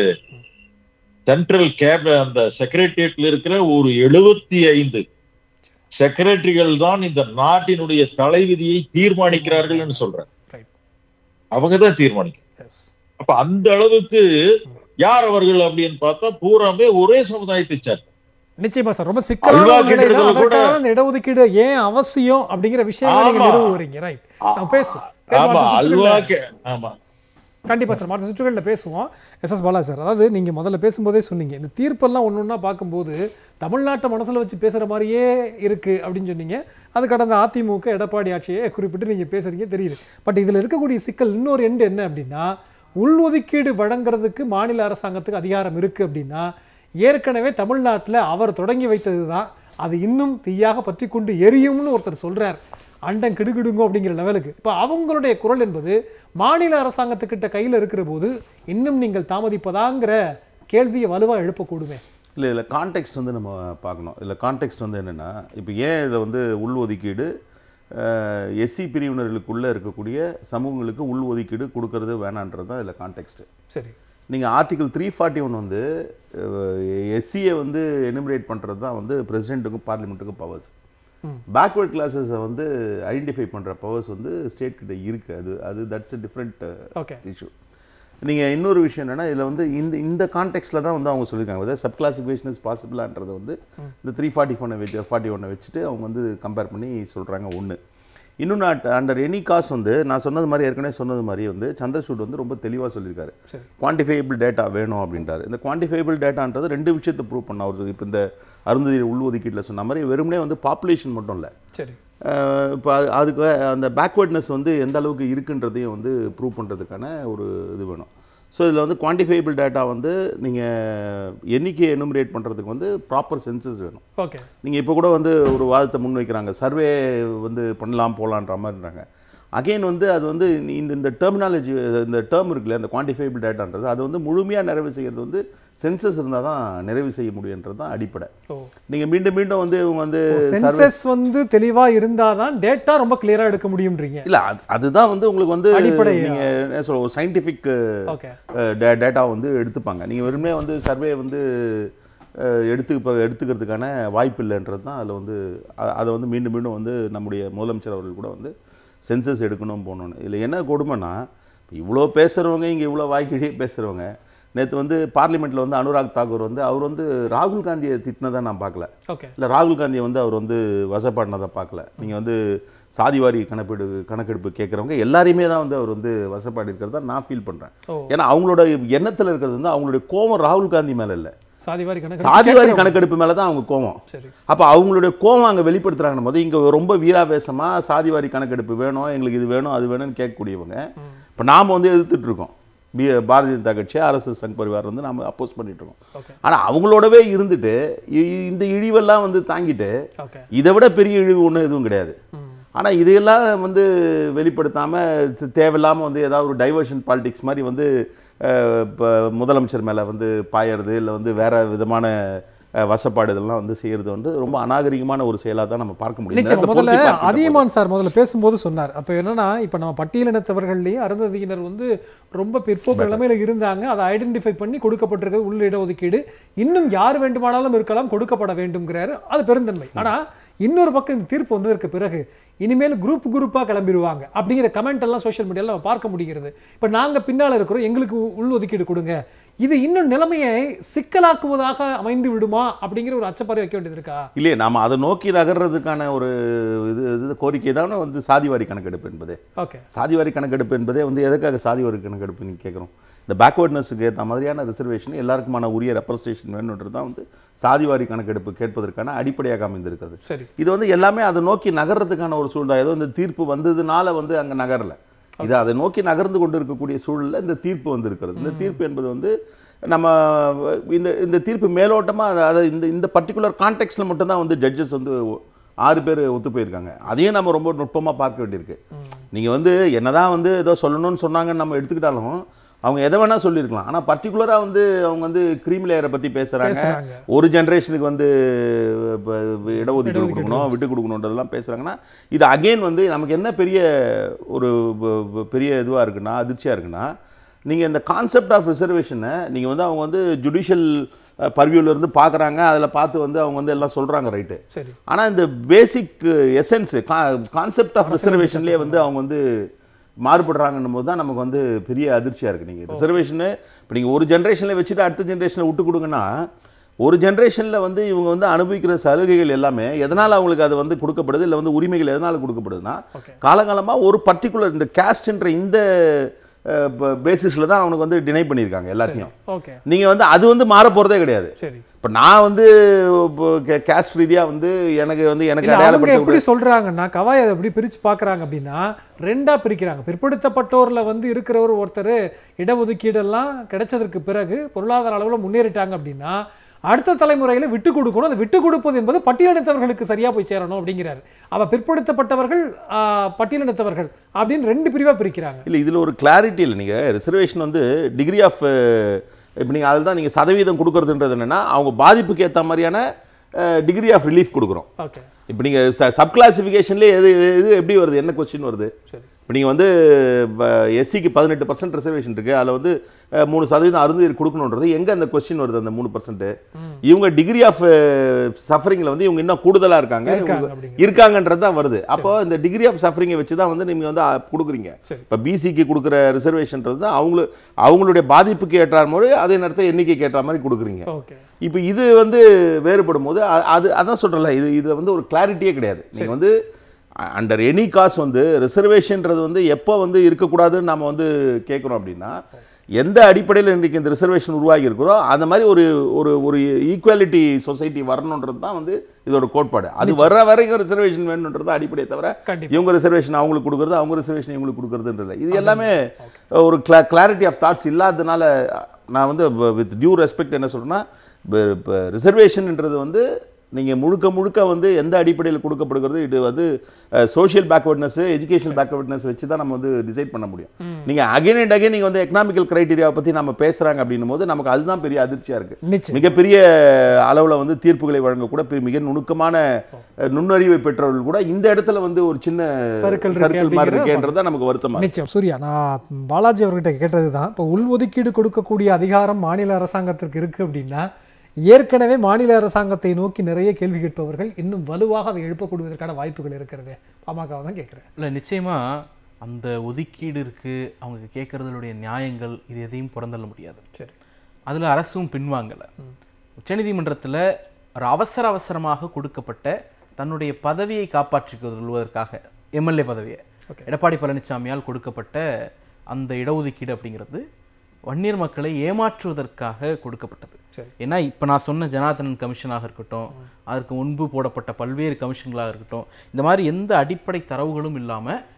S2: சென்ட்ரல் கேப் அந்த செக்ரட்டரியேட்ல இருக்கிற ஒரு எழுபத்தி ஐந்து செக்ரட்டரிகள் தான் இந்த நாட்டினுடைய தலைவிதியை தீர்மானிக்கிறார்கள் சொல்றாரு
S1: ரைட்
S2: அவங்க தான் தீர்மானிக்கிறாங்க
S1: எஸ்
S2: அப்ப அந்த அளவுக்கு யார் அவர்கள் அப்படின்னு பார்த்தா பூராமே ஒரே சமுதாயத்தை சேர்ந்த
S1: நிச்சயமா சார் ரொம்ப சிக்கலான
S2: அல்வா
S1: ஒரு நிலை தான்
S2: கிண்டுறதுல கூட-
S1: அதற்காக இந்த இடஒதுக்கீடு ஏன் அவசியம் அப்படிங்கிற விஷயங்களை நீங்க
S2: ஆமா.
S1: நிறுவ வரீங்க ரைட் நம்ம பேசுவோம் பேசுவோம்.
S2: ஆமா
S1: அடுத்த
S2: அல்வா
S1: சுற்றுகள்ல-
S2: கே- ஆமா
S1: கண்டிப்பா சார் மற்ற சுற்றுகளில் பேசுவோம் எஸ் எஸ் பாலா சார் அதாவது நீங்க முதல்ல பேசும்போதே சொன்னீங்க இந்த தீர்ப்பெல்லாம் ஒன்று ஒன்றா பார்க்கும்போது தமிழ்நாட்டை மனசுல வச்சு பேசுற மாதிரியே இருக்கு அப்படின்னு சொன்னீங்க அது கடந்த அதிமுக எடப்பாடி ஆட்சியை குறிப்பிட்டு நீங்க பேசுறீங்க தெரியுது பட் இதுல இருக்கக்கூடிய சிக்கல் இன்னொரு எண்டு என்ன அப்படின்னா உள்ஒதுக்கீடு வழங்குறதுக்கு மாநில அரசாங்கத்துக்கு அதிகாரம் இருக்கு அப்படின்னா ஏற்கனவே தமிழ்நாட்டில் அவர் தொடங்கி வைத்தது தான் அது இன்னும் தீயாக பற்றி கொண்டு எரியும்னு ஒருத்தர் சொல்றார் அண்டம் கிடுகிடுங்கோ அப்படிங்கிற லெவலுக்கு இப்போ அவங்களுடைய குரல் என்பது மாநில அரசாங்கத்துக்கிட்ட கையில் இருக்கிற போது இன்னும் நீங்கள் தாமதிப்பதாங்கிற கேள்வியை வலுவாக எழுப்பக்கூடுமே
S3: இல்லை இதில் கான்டெக்ஸ்ட் வந்து நம்ம பார்க்கணும் இதில் கான்டெக்ஸ்ட் வந்து என்னென்னா இப்போ ஏன் இதில் வந்து உள்ஒதுக்கீடு எஸ்சி பிரிவினர்களுக்குள்ளே இருக்கக்கூடிய சமூகங்களுக்கு உள்ஒதுக்கீடு கொடுக்கறது வேணான்றது தான் இதில் கான்டெக்ஸ்ட்டு
S1: சரி
S3: நீங்கள் ஆர்டிகல் த்ரீ ஃபார்ட்டி ஒன் வந்து எஸ்சியை வந்து எனுமரேட் பண்ணுறது தான் வந்து பிரசிடென்ட்டுக்கும் பார்லிமெண்ட்டுக்கும் பவர்ஸ்
S1: ம்.
S3: பேக்வர்ட் கிளாஸஸை வந்து ஐடென்டிஃபை பண்ணுற பவர்ஸ் வந்து ஸ்டேட் கிட்ட இருக்குது அது அது தட்ஸ் டிஃப்ரெண்ட்
S1: ஓகே
S3: இஷ்யூ நீங்கள் இன்னொரு விஷயம் என்னன்னா இதில் வந்து இந்த இந்த கான்டெக்ட்டில் தான் வந்து அவங்க சொல்லியிருக்காங்க அதாவது சப் கிளாசிஃபிகேஷன் இஸ் பாசிபிளான்றதை வந்து இந்த த்ரீ ஃபார்ட்டி ஃபோனை வச்சு ஃபார்ட்டி ஒன்னை வச்சுட்டு அவங்க வந்து கம்பேர் பண்ணி சொல்கிறாங்க ஒன்று இன்னொன்று அண்டர் எனி காஸ் வந்து நான் சொன்னது மாதிரி ஏற்கனவே சொன்னது மாதிரி வந்து சந்திரசூட் வந்து ரொம்ப தெளிவாக சொல்லியிருக்காரு
S1: சரி
S3: குவான்டிஃபைபிள் டேட்டா வேணும் அப்படின்றாரு இந்த குவான்டிஃபைபிள் டேட்டான்றது ரெண்டு விஷயத்தை ப்ரூவ் பண்ண அவர் இப்போ இந்த அருந்ததி உள்ஒதுக்கீட்டில் சொன்ன மாதிரி வெறுமனே வந்து பாப்புலேஷன் மட்டும் இல்லை
S1: சரி
S3: இப்போ அது அதுக்கு அந்த பேக்வேர்ட்னஸ் வந்து எந்த அளவுக்கு இருக்குன்றதையும் வந்து ப்ரூவ் பண்ணுறதுக்கான ஒரு இது வேணும் ஸோ இதில் வந்து குவான்டிஃபைபிள் டேட்டா வந்து நீங்கள் எண்ணிக்கையை எனுமரேட் பண்ணுறதுக்கு வந்து ப்ராப்பர் சென்சஸ் வேணும்
S1: ஓகே
S3: நீங்கள் இப்போ கூட வந்து ஒரு வாதத்தை முன் வைக்கிறாங்க சர்வே வந்து பண்ணலாம் போகலான்ற மாதிரின்றாங்க அகைன் வந்து அது வந்து இந்த இந்த டெர்மினாலஜி இந்த டேர்ம் இருக்குல்ல அந்த குவான்டிஃபைபிள் டேட்டான்றது அது வந்து முழுமையாக நிறைவு செய்யறது வந்து சென்சஸ் இருந்தால் தான் நிறைவு செய்ய முடியுன்றது தான் அடிப்படை
S1: ஓ
S3: நீங்கள் மீண்டும் மீண்டும் வந்து இவங்க வந்து survey-
S1: சென்சஸ் வந்து தெளிவா இருந்தாதான் டேட்டா ரொம்ப கிளியரா எடுக்க முடியும்ன்றீங்க
S3: இல்ல அது அதுதான் வந்து உங்களுக்கு வந்து
S1: அடிப்படை,
S3: நீங்க என்ன சொல்ல ஒரு சயின்டிஃபிக்
S1: ஓகே
S3: டேட்டா வந்து எடுத்துப்பாங்க நீங்க வெறுமனே வந்து சர்வே வந்து அஹ், எடுத்து இப்போ எடுத்துக்கிறதுக்கான வாய்ப்பு இல்லைன்றது தான் அதில் வந்து அ- அதை வந்து மீண்டும் மீண்டும் வந்து நம்முடைய முதலமைச்சர் அவர்கள் கூட வந்து சென்சஸ் எடுக்கணும் போகணுன்னு இதில் என்ன கொடுமைன்னா இப்போ இவ்வளோ பேசுகிறவங்க இங்கே இவ்வளோ வாய்க்கிடையே பேசுகிறவங்க நேற்று வந்து பார்லிமெண்ட்டில் வந்து அனுராக் தாக்கூர் வந்து அவர் வந்து ராகுல் காந்தியை திட்டினதை நான் பார்க்கல
S1: ஓகே
S3: இல்லை ராகுல் காந்தியை வந்து அவர் வந்து வசப்பாடினதை பார்க்கல நீங்கள் வந்து சாதிவாரி கணக்கெடு கணக்கெடுப்பு கேட்குறவங்க எல்லாரையுமே தான் வந்து அவர் வந்து வசப்பாடி இருக்கிறதா நான் ஃபீல் பண்ணுறேன்
S1: ஓ
S3: ஏன்னா அவங்களோட எண்ணத்தில் இருக்கிறது வந்து அவங்களுடைய கோபம் ராகுல் காந்தி மேலே இல்லை
S1: சாதிவாரி கணக்கு
S3: சாதிவாரி
S1: கேட்கிறோம்.
S3: கணக்கெடுப்பு மேலே தான் அவங்க கோபம்
S1: சரி
S3: அப்போ அவங்களுடைய கோபம் அங்கே வெளிப்படுத்துறாங்க போது இங்கே ரொம்ப வீராவேசமாக சாதிவாரி கணக்கெடுப்பு வேணும் எங்களுக்கு இது வேணும் அது வேணும்னு கேட்கக்கூடியவங்க இப்போ நாம் வந்து எதிர்த்துட்டு இருக்கோம் பி பாரதிய ஜனதா கட்சி ஆர்எஸ்எஸ் சங் பரிவார் வந்து நம்ம அப்போஸ் பண்ணிட்டு இருக்கோம்
S1: ஓகே
S3: ஆனால் அவங்களோடவே இருந்துட்டு இ- இந்த இழிவெல்லாம் வந்து தாங்கிட்டு
S1: ஓகே
S3: இதை விட பெரிய இழிவு ஒன்றும் எதுவும் கிடையாது ஆனால் இதையெல்லாம் வந்து வெளிப்படுத்தாமல் தேவையில்லாமல் வந்து ஏதாவது ஒரு டைவர்ஷன் பாலிடிக்ஸ் மாதிரி வந்து இப்போ முதலமைச்சர் மேலே வந்து பாயறது இல்லை வந்து வேற விதமான அஹ், வசப்பாடு இதெல்லாம் வந்து செய்யறது வந்து ரொம்ப அநாகரிகமான ஒரு செயலாக தான் நம்ம பார்க்க முடியும் இந்த
S1: நிச்சயம்
S3: நேரத்தை
S1: முதல்ல
S3: பொருத்தி பார்க்கின்ற போது.
S1: அதியமான் சார் முதல்ல பேசும்போது சொன்னார் அப்போ என்னன்னா இப்போ நம்ம பட்டியலினத்தவர்கள்லேயே அருந்ததியினர் வந்து ரொம்ப பிற்போக்கு நிலைமையில இருந்தாங்க அதை ஐடென்டிஃபை பண்ணி கொடுக்கப்பட்டிருக்கிறது உள் இடஒதுக்கீடு இன்னும் யார் வேண்டுமானாலும் இருக்கலாம் கொடுக்கப்பட வேண்டும்ங்கிறாரு அது பெருந்தன்மை ஆனா இன்னொரு பக்கம் இந்த தீர்ப்பு வந்ததற்கு பிறகு இனிமேல் குரூப் குரூப்பாக கிளம்பிடுவாங்க அப்படிங்கிற கமெண்ட் எல்லாம் சோஷியல் மீடியாவில் நம்ம பார்க்க முடிகிறது இப்போ நாங்கள் பின்னால் இருக்கிறோம் எங்களுக்கு உள் ஒதுக்கீடு கொடுங்க இது இன்னும் நிலைமையை சிக்கலாக்குவதாக அமைந்து விடுமா அப்படிங்கிற ஒரு அச்சப்பாறை வைக்க வேண்டியது இருக்கா
S3: இல்லையே நாம அதை நோக்கி நகர்றதுக்கான ஒரு இது இது கோரிக்கை தானே வந்து சாதிவாரி கணக்கெடுப்பு என்பது
S1: ஓகே
S3: சாதிவாரி கணக்கெடுப்பு என்பதே வந்து எதுக்காக சாதிவாரி கணக்கெடுப்பு நீங்கள் கேட்குறோம் இந்த பேக்வேர்ட்னஸுக்கு ஏற்ற மாதிரியான ரிசர்வேஷன் எல்லாருக்குமான உரிய ரெப்ரசன்டேஷன் வேணுன்றது தான் வந்து சாதிவாரி கணக்கெடுப்பு கேட்பதற்கான அடிப்படையாக அமைந்திருக்கிறது
S1: சரி
S3: இது வந்து எல்லாமே அதை நோக்கி நகர்றதுக்கான ஒரு சூழ்நிலை ஏதோ இந்த தீர்ப்பு வந்ததுனால வந்து அங்கே நகரல இது அதை நோக்கி நகர்ந்து கொண்டு இருக்கக்கூடிய சூழல்ல இந்த தீர்ப்பு வந்திருக்கிறது இந்த தீர்ப்பு என்பது வந்து நம்ம இந்த இந்த தீர்ப்பு மேலோட்டமாக அதை இந்த இந்த பர்டிகுலர் கான்டெக்ட்ல மட்டும்தான் வந்து ஜட்ஜஸ் வந்து ஆறு பேர் ஒத்து போயிருக்காங்க அதையும் நம்ம ரொம்ப நுட்பமாக பார்க்க வேண்டியிருக்கு நீங்கள் வந்து என்னதான் வந்து ஏதோ சொல்லணும்னு சொன்னாங்கன்னு நம்ம எடுத்துக்கிட்டாலும் அவங்க எதை வேணால் சொல்லியிருக்கலாம் ஆனால் பர்டிகுலராக வந்து அவங்க வந்து க்ரீம் லேயரை பற்றி பேசுகிறாங்க
S1: பேசுறாங்க
S3: ஒரு ஜென்ரேஷனுக்கு வந்து இப்ப இடஒதுக்கீடு கொடுக்கணும் விட்டு கொடுக்கணுன்றதெல்லாம் பேசுகிறாங்கன்னா இது அகைன் வந்து நமக்கு என்ன பெரிய ஒரு ப- ப- பெரிய இதுவாக இருக்குன்னா அதிர்ச்சியாக இருக்குன்னா நீங்கள் இந்த கான்செப்ட் ஆஃப் ரிசர்வேஷனை நீங்கள் வந்து அவங்க வந்து ஜுடிஷியல் இருந்து பார்க்குறாங்க அதில் பார்த்து வந்து அவங்க வந்து எல்லாம் சொல்கிறாங்க ரைட்டு
S1: சரி
S3: ஆனால் இந்த பேசிக் எசன்ஸ் கான்செப்ட் ஆஃப் ரிசர்வேஷன்லேயே வந்து அவங்க வந்து மாறுபடுறாங்கன்னும் போது தான் நமக்கு வந்து பெரிய அதிர்ச்சியாக இருக்குது நீங்கள் ரிசர்வேஷனு இப்போ நீங்கள் ஒரு ஜென்ரேஷனில் வச்சுட்டு அடுத்த ஜென்ரேஷனில் விட்டு கொடுங்கன்னா ஒரு ஜென்ரேஷனில் வந்து இவங்க வந்து அனுபவிக்கிற சலுகைகள் எல்லாமே எதனால் அவங்களுக்கு அது வந்து கொடுக்கப்படுது இல்லை வந்து உரிமைகள் எதனால் கொடுக்கப்படுதுன்னா
S1: ஓகே
S3: காலகாலமாக ஒரு பர்டிகுலர் இந்த கேஸ்ட்ன்ற இந்த பேசிஸில் தான் அவனுக்கு வந்து டினை பண்ணியிருக்காங்க எல்லாத்தையும்
S1: ஓகே
S3: நீங்கள் வந்து அது வந்து மாற போகிறதே கிடையாது
S1: சரி
S3: இப்போ நான் வந்து கேஸ்ட் ரீதியாக வந்து எனக்கு வந்து எனக்கு
S1: இல்ல அவங்க
S3: அடையாளப்படுத்த
S1: எப்படி சொல்றாங்கன்னா கவாய் அதை எப்படி பிரிச்சு பார்க்கறாங்க அப்படின்னா ரெண்டா பிரிக்கிறாங்க பிற்படுத்தப்பட்டோர்ல வந்து இருக்கிறவர் ஒருத்தர் இடஒதுக்கீடெல்லாம் கிடைச்சதற்கு பிறகு பொருளாதார அளவுல முன்னேறிட்டாங்க அப்படின்னா அடுத்த தலைமுறையில விட்டு கொடுக்கணும் அந்த விட்டு கொடுப்பது என்பது பட்டியலினத்தவர்களுக்கு சரியா போய் சேரணும் அப்படிங்கிறாரு அவ பிற்படுத்தப்பட்டவர்கள் ஆ, பட்டியலினத்தவர்கள் அப்படின்னு ரெண்டு பிரிவா பிரிக்கிறாங்க
S3: இல்லை இதில் ஒரு கிளாரிட்டி இல்லை நீங்கள் ரிசர்வேஷன் வந்து டிகிரி ஆஃப் இப்போ நீங்கள் அதில் தான் நீங்கள் சதவீதம் கொடுக்கறதுன்றது என்னென்னா அவங்க பாதிப்புக்கு ஏற்ற மாதிரியான டிகிரி ஆஃப் ரிலீஃப் கொடுக்குறோம்
S1: ஓகே
S3: இப்போ நீங்கள் சப் கிளாசிஃபிகேஷன்லேயே எது எது எப்படி வருது என்ன கொஸ்டின் வருது
S1: சரி
S3: இப்போ நீங்கள் வந்து எஸ்சிக்கு பதினெட்டு பர்சன்ட் ரிசர்வேஷன் இருக்குது அதில் வந்து அஹ், மூணு சதவீதம் அருந்ததியர் கொடுக்கணுன்றது எங்கே அந்த கொஸ்டின் வருது அந்த மூணு பர்சன்ட் இவங்க டிகிரி ஆஃப் சஃபரிங்கில் வந்து இவங்க இன்னும் கூடுதலாக இருக்காங்க
S1: இருக்காங்க
S3: இவங்க
S1: அப்படிங்கிறது.
S3: இருக்காங்கன்றது தான் வருது அப்போ இந்த டிகிரி ஆஃப் சஃபரிங்கை வச்சு தான் வந்து நீங்கள் வந்து அஹ், கொடுக்குறீங்க
S1: சரி.
S3: இப்போ பிசிக்கு கொடுக்குற ரிசர்வேஷன்றது தான் அவங்களு அவங்களுடைய பாதிப்புக்கு ஏற்றார் மாதிரி அதே நேரத்தில் எண்ணிக்கைக்கு ஏற்ற மாதிரி கொடுக்குறீங்க
S1: ஓகே
S3: இப்போ இது வந்து வேறுபடும் போது அ- அது அதான் சொல்கிறேன்ல இது இதில் வந்து ஒரு கிளாரிட்டியே கிடையாது நீங்கள் வந்து அண்டர் எனி காஸ் வந்து ரிசர்வேஷன்ன்றது வந்து எப்போ வந்து இருக்கக்கூடாதுன்னு நம்ம வந்து கேட்குறோம் அப்படின்னா எந்த அடிப்படையில் இன்றைக்கு இந்த ரிசர்வேஷன் உருவாகி இருக்கிறோ அந்த மாதிரி ஒரு ஒரு ஒரு ஈக்குவாலிட்டி சொசைட்டி வரணுன்றது தான் வந்து இதோட கோட்பாடு அது வர்ற வரைக்கும் ரிசர்வேஷன் வேணுன்றது அடிப்படையை தவிர
S1: கண்டிப்பா
S3: இவங்க ரிசர்வேஷன் அவங்களுக்கு கொடுக்குறது அவங்க ரிசர்வேஷன் இவங்களுக்கு கொடுக்குறதுன்றது இது எல்லாமே ஒரு கிளாரிட்டி ஆஃப் தாட்ஸ் இல்லாததுனால நான் வந்து வித் டியூ ரெஸ்பெக்ட் என்ன சொல்றேன்னா இப்போ ரிசர்வேஷன்ன்றது வந்து நீங்கள் முழுக்க முழுக்க வந்து எந்த அடிப்படையில் கொடுக்கப்படுகிறது இது வந்து சோஷியல் பேக்வர்ட்னஸ் எஜுகேஷனல் பேக்வர்ட்னஸ் வச்சு தான் நம்ம வந்து டிசைட் பண்ண முடியும் நீங்கள் அகைன் அண்ட் அகைன் நீங்கள் வந்து எக்கனாமிக்கல் கிரைட்டீரியாவை பற்றி நம்ம பேசுகிறாங்க அப்படின்னும் போது நமக்கு அதுதான் பெரிய அதிர்ச்சியாக இருக்குது
S1: நிச்சயம்
S3: மிகப்பெரிய அளவில் வந்து தீர்ப்புகளை வழங்கக்கூட பெ- மிக நுணுக்கமான அஹ், நுண்ணறிவை பெற்றவர்கள் கூட இந்த இடத்துல வந்து ஒரு சின்ன
S1: Circle இருக்கு
S3: சர்க்கிள் மாதிரி
S1: அப்படிங்கிறது
S3: இருக்கேன்றது தான் நமக்கு வருத்தமா இருக்கு.
S1: நிச்சயம் சூர்யா நான் பாலாஜி அவர்கிட்ட கேட்டது தான் இப்போ உள்ஒதுக்கீடு கொடுக்கக்கூடிய அதிகாரம் மாநில அரசாங்கத்திற்கு இருக்கு அப்படின்னா ஏற்கனவே மாநில அரசாங்கத்தை நோக்கி நிறைய கேள்வி கேட்பவர்கள் இன்னும் வலுவாக அதை எழுப்பக்கூடியதற்கான வாய்ப்புகள் இருக்கிறது பாமகவை தான் கேட்குறேன்
S4: இல்லை நிச்சயமாக அந்த ஒதுக்கீடு இருக்குது அவங்க கேட்குறதுடைய நியாயங்கள் இது எதையும் புறந்தள்ள முடியாது
S1: சரி
S4: அதில் அரசும் பின்வாங்கலை உச்சநீதிமன்றத்தில் ஒரு அவசர அவசரமாக கொடுக்கப்பட்ட தன்னுடைய பதவியை காப்பாற்றிக் கொள்வதற்காக எம்எல்ஏ பதவியை
S1: Okay.
S4: எடப்பாடி பழனிசாமியால் கொடுக்கப்பட்ட அந்த இடஒதுக்கீடு அப்படிங்கிறது வன்னியர் மக்களை ஏமாற்றுவதற்காக கொடுக்கப்பட்டது
S1: சரி.
S4: ஏன்னா இப்போ நான் சொன்ன ஜனார்தனன் கமிஷனாக இருக்கட்டும் அதற்கு முன்பு போடப்பட்ட பல்வேறு கமிஷன்களாக இருக்கட்டும் இந்த மாதிரி எந்த அடிப்படை தரவுகளும் இல்லாமல்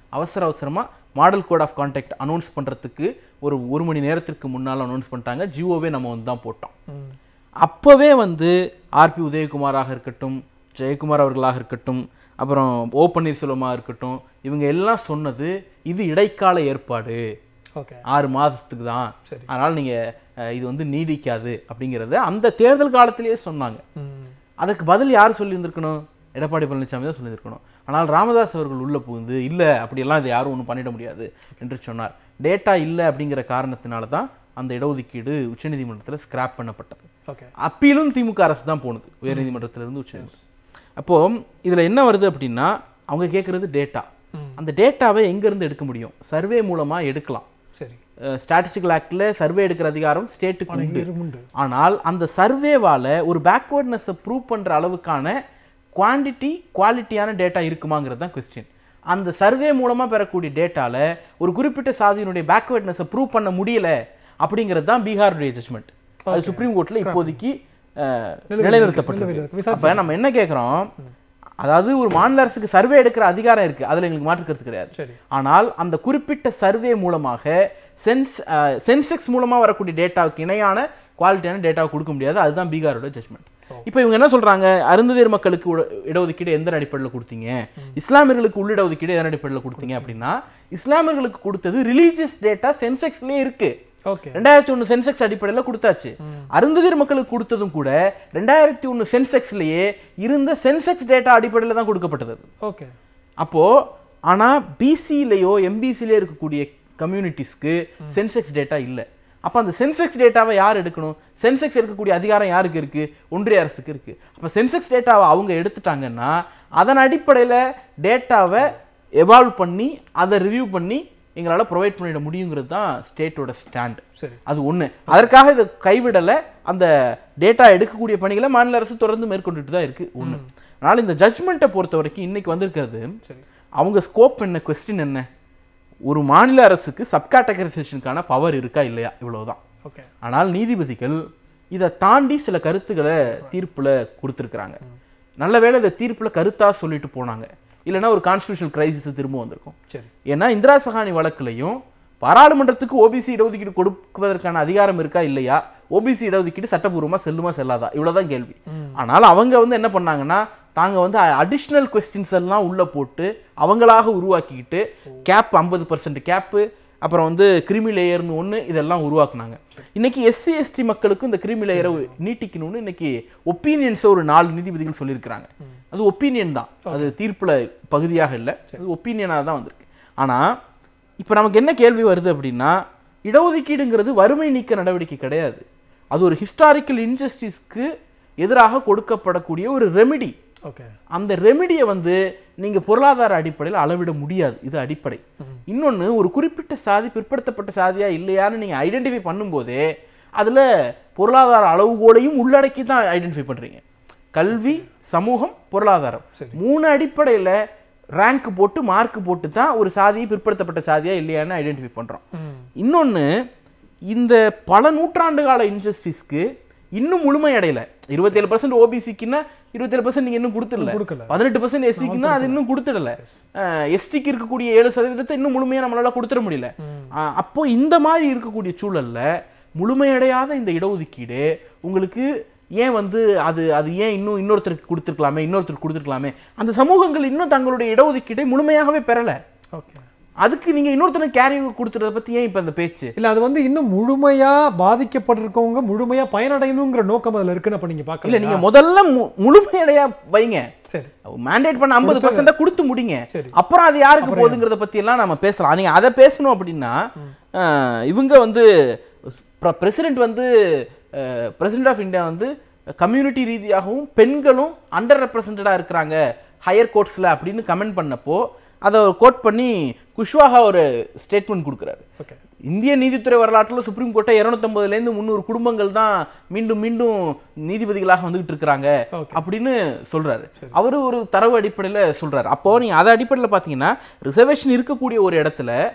S4: அவசர அவசரமா model code of conduct announce பண்றதுக்கு ஒரு ஒரு மணி நேரத்திற்கு முன்னால் அனௌன்ஸ் பண்ணிட்டாங்க ஜியோவே நம்ம வந்து தான் போட்டோம்
S1: ம்.
S4: அப்போவே வந்து ஆர்பி உதயகுமாராக இருக்கட்டும் ஜெயக்குமார் அவர்களாக இருக்கட்டும் அப்புறம் ஓ பன்னீர்செல்வமாக இருக்கட்டும் இவங்க எல்லாம் சொன்னது இது இடைக்கால ஏற்பாடு
S1: ஓகே
S4: ஆறு மாதத்துக்கு தான்
S1: சரி.
S4: அதனால் நீங்கள் இது வந்து நீடிக்காது அப்படிங்கிறத அந்த தேர்தல் காலத்திலேயே சொன்னாங்க
S1: ம்.
S4: அதுக்கு பதில் யார் சொல்லியிருந்திருக்கணும் எடப்பாடி பழனிசாமி தான் சொல்லியிருக்கணும் ஆனால் ராமதாஸ் அவர்கள் உள்ள புகுந்து இல்லை அப்படியெல்லாம் இதை யாரும் ஒன்றும் பண்ணிட முடியாது என்று சொன்னார் டேட்டா இல்லை அப்படிங்கிற காரணத்தினால தான் அந்த இடஒதுக்கீடு உச்சநீதிமன்றத்தில் ஸ்கிராப் பண்ணப்பட்டது
S1: ஓகே
S4: அப்பீலும் திமுக அரசு தான் போனது உயர்நீதிமன்றத்திலிருந்து உச்சநீதிமன்றம் அப்போ இதுல என்ன வருது அப்படின்னா அவங்க கேட்குறது டேட்டா அந்த டேட்டாவை எங்கேருந்து எடுக்க முடியும் சர்வே மூலமா எடுக்கலாம்
S1: சரி
S4: ஸ்டாட்டிஸ்டிக்கல் ஆக்டில் சர்வே எடுக்கிற அதிகாரம் ஸ்டேட்டுக்கு உண்டு
S1: இருமுண்டு
S4: ஆனால் அந்த சர்வேவால ஒரு பேக்வேர்ட்னஸை ப்ரூவ் பண்ற அளவுக்கான குவாண்டிட்டி குவாலிட்டியான டேட்டா இருக்குமாங்கிறது தான் கொஸ்டின் அந்த சர்வே மூலமா பெறக்கூடிய டேட்டால ஒரு குறிப்பிட்ட சாதியினுடைய பேக்வேர்ட்னஸை ப்ரூவ் பண்ண முடியல அப்படிங்கிறது தான் பீகாருடைய ஜட்மெண்ட் அது சுப்ரீம் கோர்ட்ல இப்போதைக்கு அஹ், நிலைநிறுத்தப்பட்டிருக்கு
S1: நிலுவையில்
S4: அப்ப நம்ம என்ன கேட்குறோம் அதாவது ஒரு மாநில அரசுக்கு சர்வே எடுக்கிற அதிகாரம் இருக்கு அதுல எங்களுக்கு மாற்று கருத்து கிடையாது
S1: சரி
S4: ஆனால் அந்த குறிப்பிட்ட சர்வே மூலமாக சென்ஸ் சென்செக்ஸ் மூலமா வரக்கூடிய டேட்டாவுக்கு இணையான குவாலிட்டியான டேட்டாவை கொடுக்க முடியாது அதுதான் பீகாரோட ஜட்மெண்ட் இப்போ இவங்க என்ன சொல்றாங்க அருந்ததியர் மக்களுக்கு உட- இடஒதுக்கீடு எந்த அடிப்படையில் கொடுத்தீங்க இஸ்லாமியர்களுக்கு உள்ள இடஒதுக்கீடு எந்த அடிப்படையில் கொடுத்தீங்க அப்படின்னா இஸ்லாமியர்களுக்கு கொடுத்தது ரிலீஜியஸ் டேட்டா சென்செக்ஸ்லயே இருக்கு
S1: ஓகே
S4: ரெண்டாயிரத்தி ஒன்று சென்செக்ஸ் அடிப்படையில் கொடுத்தாச்சு அருந்ததியர் மக்களுக்கு கொடுத்ததும் கூட ரெண்டாயிரத்தி ஒன்று சென்செக்ஸ்லயே இருந்த சென்செக்ஸ் டேட்டா அடிப்படையில் தான் கொடுக்கப்பட்டது அது.
S1: ஓகே
S4: அப்போ ஆனா பிசிலேயோ எம்பிசிலேயோ இருக்கக்கூடிய கம்யூனிட்டிஸ்க்கு சென்செக்ஸ் டேட்டா இல்லை அப்போ அந்த சென்செக்ஸ் டேட்டாவை யார் எடுக்கணும் சென்செக்ஸ் எடுக்கக்கூடிய அதிகாரம் யாருக்கு இருக்கு ஒன்றிய அரசுக்கு இருக்கு அப்போ சென்செக்ஸ் டேட்டாவை அவங்க எடுத்துட்டாங்கன்னா அதன் அடிப்படையில் டேட்டாவை எவால்வ் பண்ணி அதை ரிவ்யூ பண்ணி எங்களால் ப்ரொவைட் பண்ணிட முடியுங்கிறது தான் ஸ்டேட்டோட ஸ்டாண்ட்
S1: சரி
S4: அது ஒண்ணு அதற்காக இதை கைவிடல அந்த டேட்டா எடுக்கக்கூடிய பணிகளை மாநில அரசு தொடர்ந்து மேற்கொண்டுட்டு தான் இருக்கு ஒண்ணு அதனால இந்த ஜட்ஜ்மெண்ட்டை பொறுத்த வரைக்கும் இன்னைக்கு வந்திருக்கிறது
S1: சரி
S4: அவங்க ஸ்கோப் என்ன கொஸ்டின் என்ன ஒரு மாநில அரசுக்கு சப்காட்டகரைசேஷனுக்கான பவர் இருக்கா இல்லையா இவ்வளவுதான்
S1: ஓகே
S4: ஆனால் நீதிபதிகள் இதை தாண்டி சில கருத்துக்களை தீர்ப்புல கொடுத்துருக்குறாங்க நல்ல வேளை இதை தீர்ப்புல கருத்தா சொல்லிட்டு போனாங்க இல்லைன்னா ஒரு கான்ஸ்டியூஷனல் கிரைசிஸ் திரும்ப வந்திருக்கும்
S1: சரி
S4: ஏன்னா இந்திரா சகானி வழக்குலையும் பாராளுமன்றத்துக்கு ஓபிசி இடஒதுக்கீடு கொடுப்பதற்கான அதிகாரம் இருக்கா இல்லையா ஓபிசி இடஒதுக்கீடு சட்டபூர்வமா செல்லுமா செல்லாதா இவ்வளவுதான் கேள்வி ஆனால் அவங்க வந்து என்ன பண்ணாங்கன்னா தாங்க வந்து அடிஷ்னல் கொஸ்டின்ஸ் எல்லாம் உள்ள போட்டு அவங்களாக உருவாக்கிக்கிட்டு கேப் ஐம்பது பர்சன்ட் கேப்பு அப்புறம் வந்து கிரிமி லேயர்னு ஒன்று இதெல்லாம் உருவாக்குனாங்க இன்னைக்கு எஸ்சி எஸ்டி மக்களுக்கும் இந்த கிரிமி லேயரை நீட்டிக்கணும்னு இன்னைக்கு ஒப்பீனியன்ஸ் ஒரு நாலு நீதிபதிகள் சொல்லியிருக்கிறாங்க அது ஒப்பீனியன் தான் அது தீர்ப்புல பகுதியாக இல்லை அது ஒப்பீனியனாக தான் வந்திருக்கு ஆனா இப்போ நமக்கு என்ன கேள்வி வருது அப்படின்னா இடஒதுக்கீடுங்கிறது வறுமை நீக்க நடவடிக்கை கிடையாது அது ஒரு ஹிஸ்டாரிக்கல் இன்ஜஸ்டிஸ்க்கு எதிராக கொடுக்கப்படக்கூடிய ஒரு ரெமிடி
S1: ஓகே
S4: அந்த ரெமிடியை வந்து நீங்க பொருளாதார அடிப்படையில் அளவிட முடியாது இது அடிப்படை இன்னொன்னு ஒரு குறிப்பிட்ட சாதி பிற்படுத்தப்பட்ட சாதியா இல்லையான்னு நீங்க ஐடென்டிஃபை பண்ணும்போதே அதுல பொருளாதார அளவுகோலையும் உள்ளடக்கி தான் ஐடென்டிஃபை பண்றீங்க கல்வி சமூகம் பொருளாதாரம் மூணு அடிப்படையில ரேங்க் போட்டு மார்க் போட்டு தான் ஒரு சாதியை பிற்படுத்தப்பட்ட சாதியா இல்லையான்னு ஐடென்டிஃபை பண்றோம் இன்னொன்னு இந்த பல நூற்றாண்டு கால இன்ஜஸ்டிஸ்க்கு இன்னும் முழுமை அடையல இருபத்தேழு பர்சன்ட் ஓபிசிக்குன்னா இருபத்தேழு பர்சன்ட் நீங்க இன்னும் கொடுத்துடல
S1: கொடுக்கல.
S4: பதினெட்டு பர்சன்ட் எஸ்சிக்குன்னா அது இன்னும் கொடுத்துடல எஸ்டிக்கு இருக்கக்கூடிய ஏழு சதவீதத்தை இன்னும் முழுமையா நம்மளால கொடுத்துட முடியல அஹ், அப்போ இந்த மாதிரி இருக்கக்கூடிய சூழல்ல முழுமையடையாத இந்த இடஒதுக்கீடு உங்களுக்கு ஏன் வந்து அது அது ஏன் இன்னும் இன்னொருத்தருக்கு கொடுத்துருக்கலாமே இன்னொருத்தருக்கு கொடுத்துருக்கலாமே அந்த சமூகங்கள் இன்னும் தங்களுடைய இடஒதுக்கீட்டை முழுமையாகவே பெறல
S1: ஓகே
S4: அதுக்கு நீங்க இன்னொருத்தருக்கு கேரி கொடுத்துறத பத்தி ஏன் இப்ப இந்த பேச்சு
S1: இல்ல அது வந்து இன்னும் முழுமையா பாதிக்கப்பட்டிருக்கவங்க முழுமையா பயனடையணுங்கிற நோக்கம் அதுல இருக்குன்னு அப்ப நீங்க
S4: இல்ல
S1: பார்க்கல
S4: நீங்க முதல்ல மு- முழுமையடையா வைங்க
S1: சரி
S4: மேண்டேட் பண்ண ஐம்பது பர்சன்டா கொடுத்து முடிங்க
S1: சரி.
S4: அப்புறம் அது யாருக்கு போகுதுங்கிறத பத்தி எல்லாம் நம்ம பேசலாம் நீங்க அதை பேசணும் அப்படின்னா அஹ், இவங்க வந்து பிரசிடென்ட் வந்து பிரசிடென்ட் ஆஃப் இந்தியா வந்து கம்யூனிட்டி ரீதியாகவும் பெண்களும் அண்டர் ரெப்ரசன்டடா இருக்கிறாங்க ஹையர் கோர்ட்ஸ்ல அப்படின்னு கமெண்ட் பண்ணப்போ அதை கோட் பண்ணி குஷ்வாஹா ஒரு ஸ்டேட்மெண்ட் கொடுக்குறாரு
S1: ஓகே
S4: இந்திய நீதித்துறை வரலாற்றில் சுப்ரீம் கோர்ட்டை இரநூத்தம்பதுலேருந்து முந்நூறு குடும்பங்கள் தான் மீண்டும் மீண்டும் நீதிபதிகளாக வந்துகிட்டு இருக்கிறாங்க
S1: Okay.
S4: அப்படின்னு சொல்றாரு அவரு ஒரு தரவு அடிப்படையில் சொல்றாரு அப்போ நீங்க அதை அடிப்படையில் பார்த்தீங்கன்னா ரிசர்வேஷன் இருக்கக்கூடிய ஒரு இடத்துல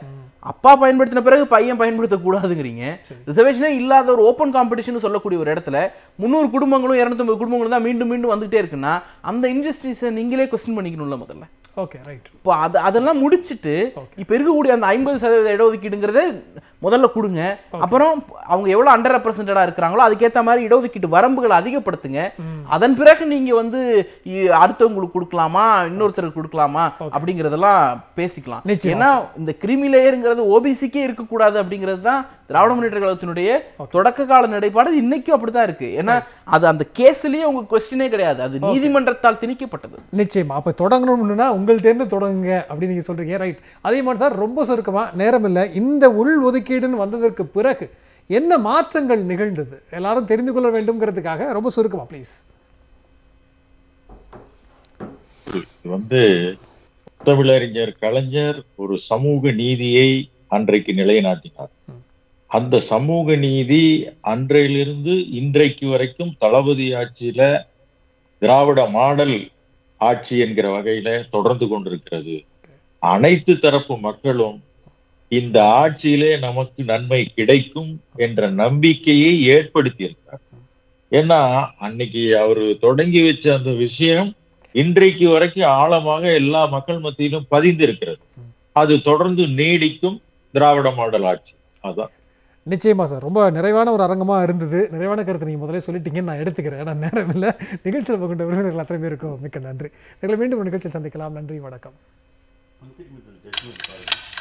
S4: அப்பா பயன்படுத்தின பிறகு பையன் பயன்படுத்தக்கூடாதுங்கிறீங்க ரிசர்வேஷனே இல்லாத ஒரு ஓப்பன் காம்படிஷன் சொல்லக்கூடிய ஒரு இடத்துல முந்நூறு குடும்பங்களும் இரநூத்தம்பது குடும்பங்களும் தான் மீண்டும் மீண்டும் வந்துகிட்டே இருக்குன்னா அந்த இன்ஜஸ்டிஸை நீங்களே கொஸ்டின் பண்ணிக்கணும்ல முதல்ல
S1: ஓகே ரைட்
S4: இப்போ அது அதெல்லாம் முடிச்சிட்டு இப்போ இருக்கக்கூடிய அந்த ஐம்பது சதவீத இடஒதுக்கீடுங்கிறத முதல்ல கொடுங்க அப்புறம் அவங்க எவ்வளோ அண்டர் ரெப்ரசன்டடாக இருக்கிறாங்களோ அதுக்கேற்ற மாதிரி இடஒதுக்கீட்டு வரம்புகளை அதிகப்படுத்துங்க அதன் பிறகு நீங்கள் வந்து இ- அடுத்தவங்களுக்கு கொடுக்கலாமா இன்னொருத்தருக்கு கொடுக்கலாமா அப்படிங்கிறதெல்லாம் பேசிக்கலாம்
S1: நிச்சயமா.
S4: ஏன்னா இந்த கிரிமி லேயருங்கிறது ஓபிசிக்கே இருக்கக்கூடாது அப்படிங்கிறது தான் திராவிட முன்னேற்ற கழகத்தினுடைய தொடக்க கால நிலைப்பாடு இன்னைக்கும் அப்படிதான் இருக்கு ஏன்னா அது அந்த கேஸ்லயே உங்க கொஸ்டினே கிடையாது அது நீதிமன்றத்தால் திணிக்கப்பட்டது
S1: நிச்சயமா அப்போ தொடங்கணும்னா உங்கள்கிட்டேருந்து தொடங்குங்க அப்படின்னு நீங்கள் சொல்கிறீங்க ரைட் அதே மாதிரி சார் ரொம்ப சுருக்கமாக நேரம் இல்லை இந்த உள் ஒதுக்கீடுன்னு வந்ததற்கு பிறகு என்ன மாற்றங்கள் நிகழ்ந்தது எல்லாரும் தெரிந்து கொள்ள வேண்டும்ங்கிறதுக்காக ரொம்ப சுருக்கமா ப்ளீஸ்
S2: இது வந்து தமிழறிஞர் கலைஞர் ஒரு சமூக நீதியை அன்றைக்கு நிலைநாட்டினார் அந்த சமூக நீதி அன்றையிலிருந்து இன்றைக்கு வரைக்கும் தளபதி ஆட்சியில திராவிட மாடல் ஆட்சி என்கிற வகையில தொடர்ந்து கொண்டிருக்கிறது அனைத்து தரப்பு மக்களும் இந்த ஆட்சியிலே நமக்கு நன்மை கிடைக்கும் என்ற நம்பிக்கையை ஏற்படுத்தி இருக்கிறார் ஏன்னா அன்னைக்கு அவர் தொடங்கி வச்ச அந்த விஷயம் இன்றைக்கு வரைக்கும் ஆழமாக எல்லா மக்கள் மத்தியிலும் பதிந்திருக்கிறது அது தொடர்ந்து நீடிக்கும் திராவிட மாடல் ஆட்சி அதான்
S1: நிச்சயமா சார் ரொம்ப நிறைவான ஒரு அரங்கமாக இருந்தது நிறைவான கருத்தை நீங்கள் முதல்ல சொல்லிட்டீங்கன்னு நான் எடுத்துக்கிறேன் ஏன்னா நேரம் இல்லை நிகழ்ச்சியில் பகிர்ந்த விருந்தினர்கள் அத்தனை பேருக்கும் மிக்க நன்றி நீங்கள் மீண்டும் ஒரு நிகழ்ச்சியில் சந்திக்கலாம் நன்றி வணக்கம்
S3: Until judgment.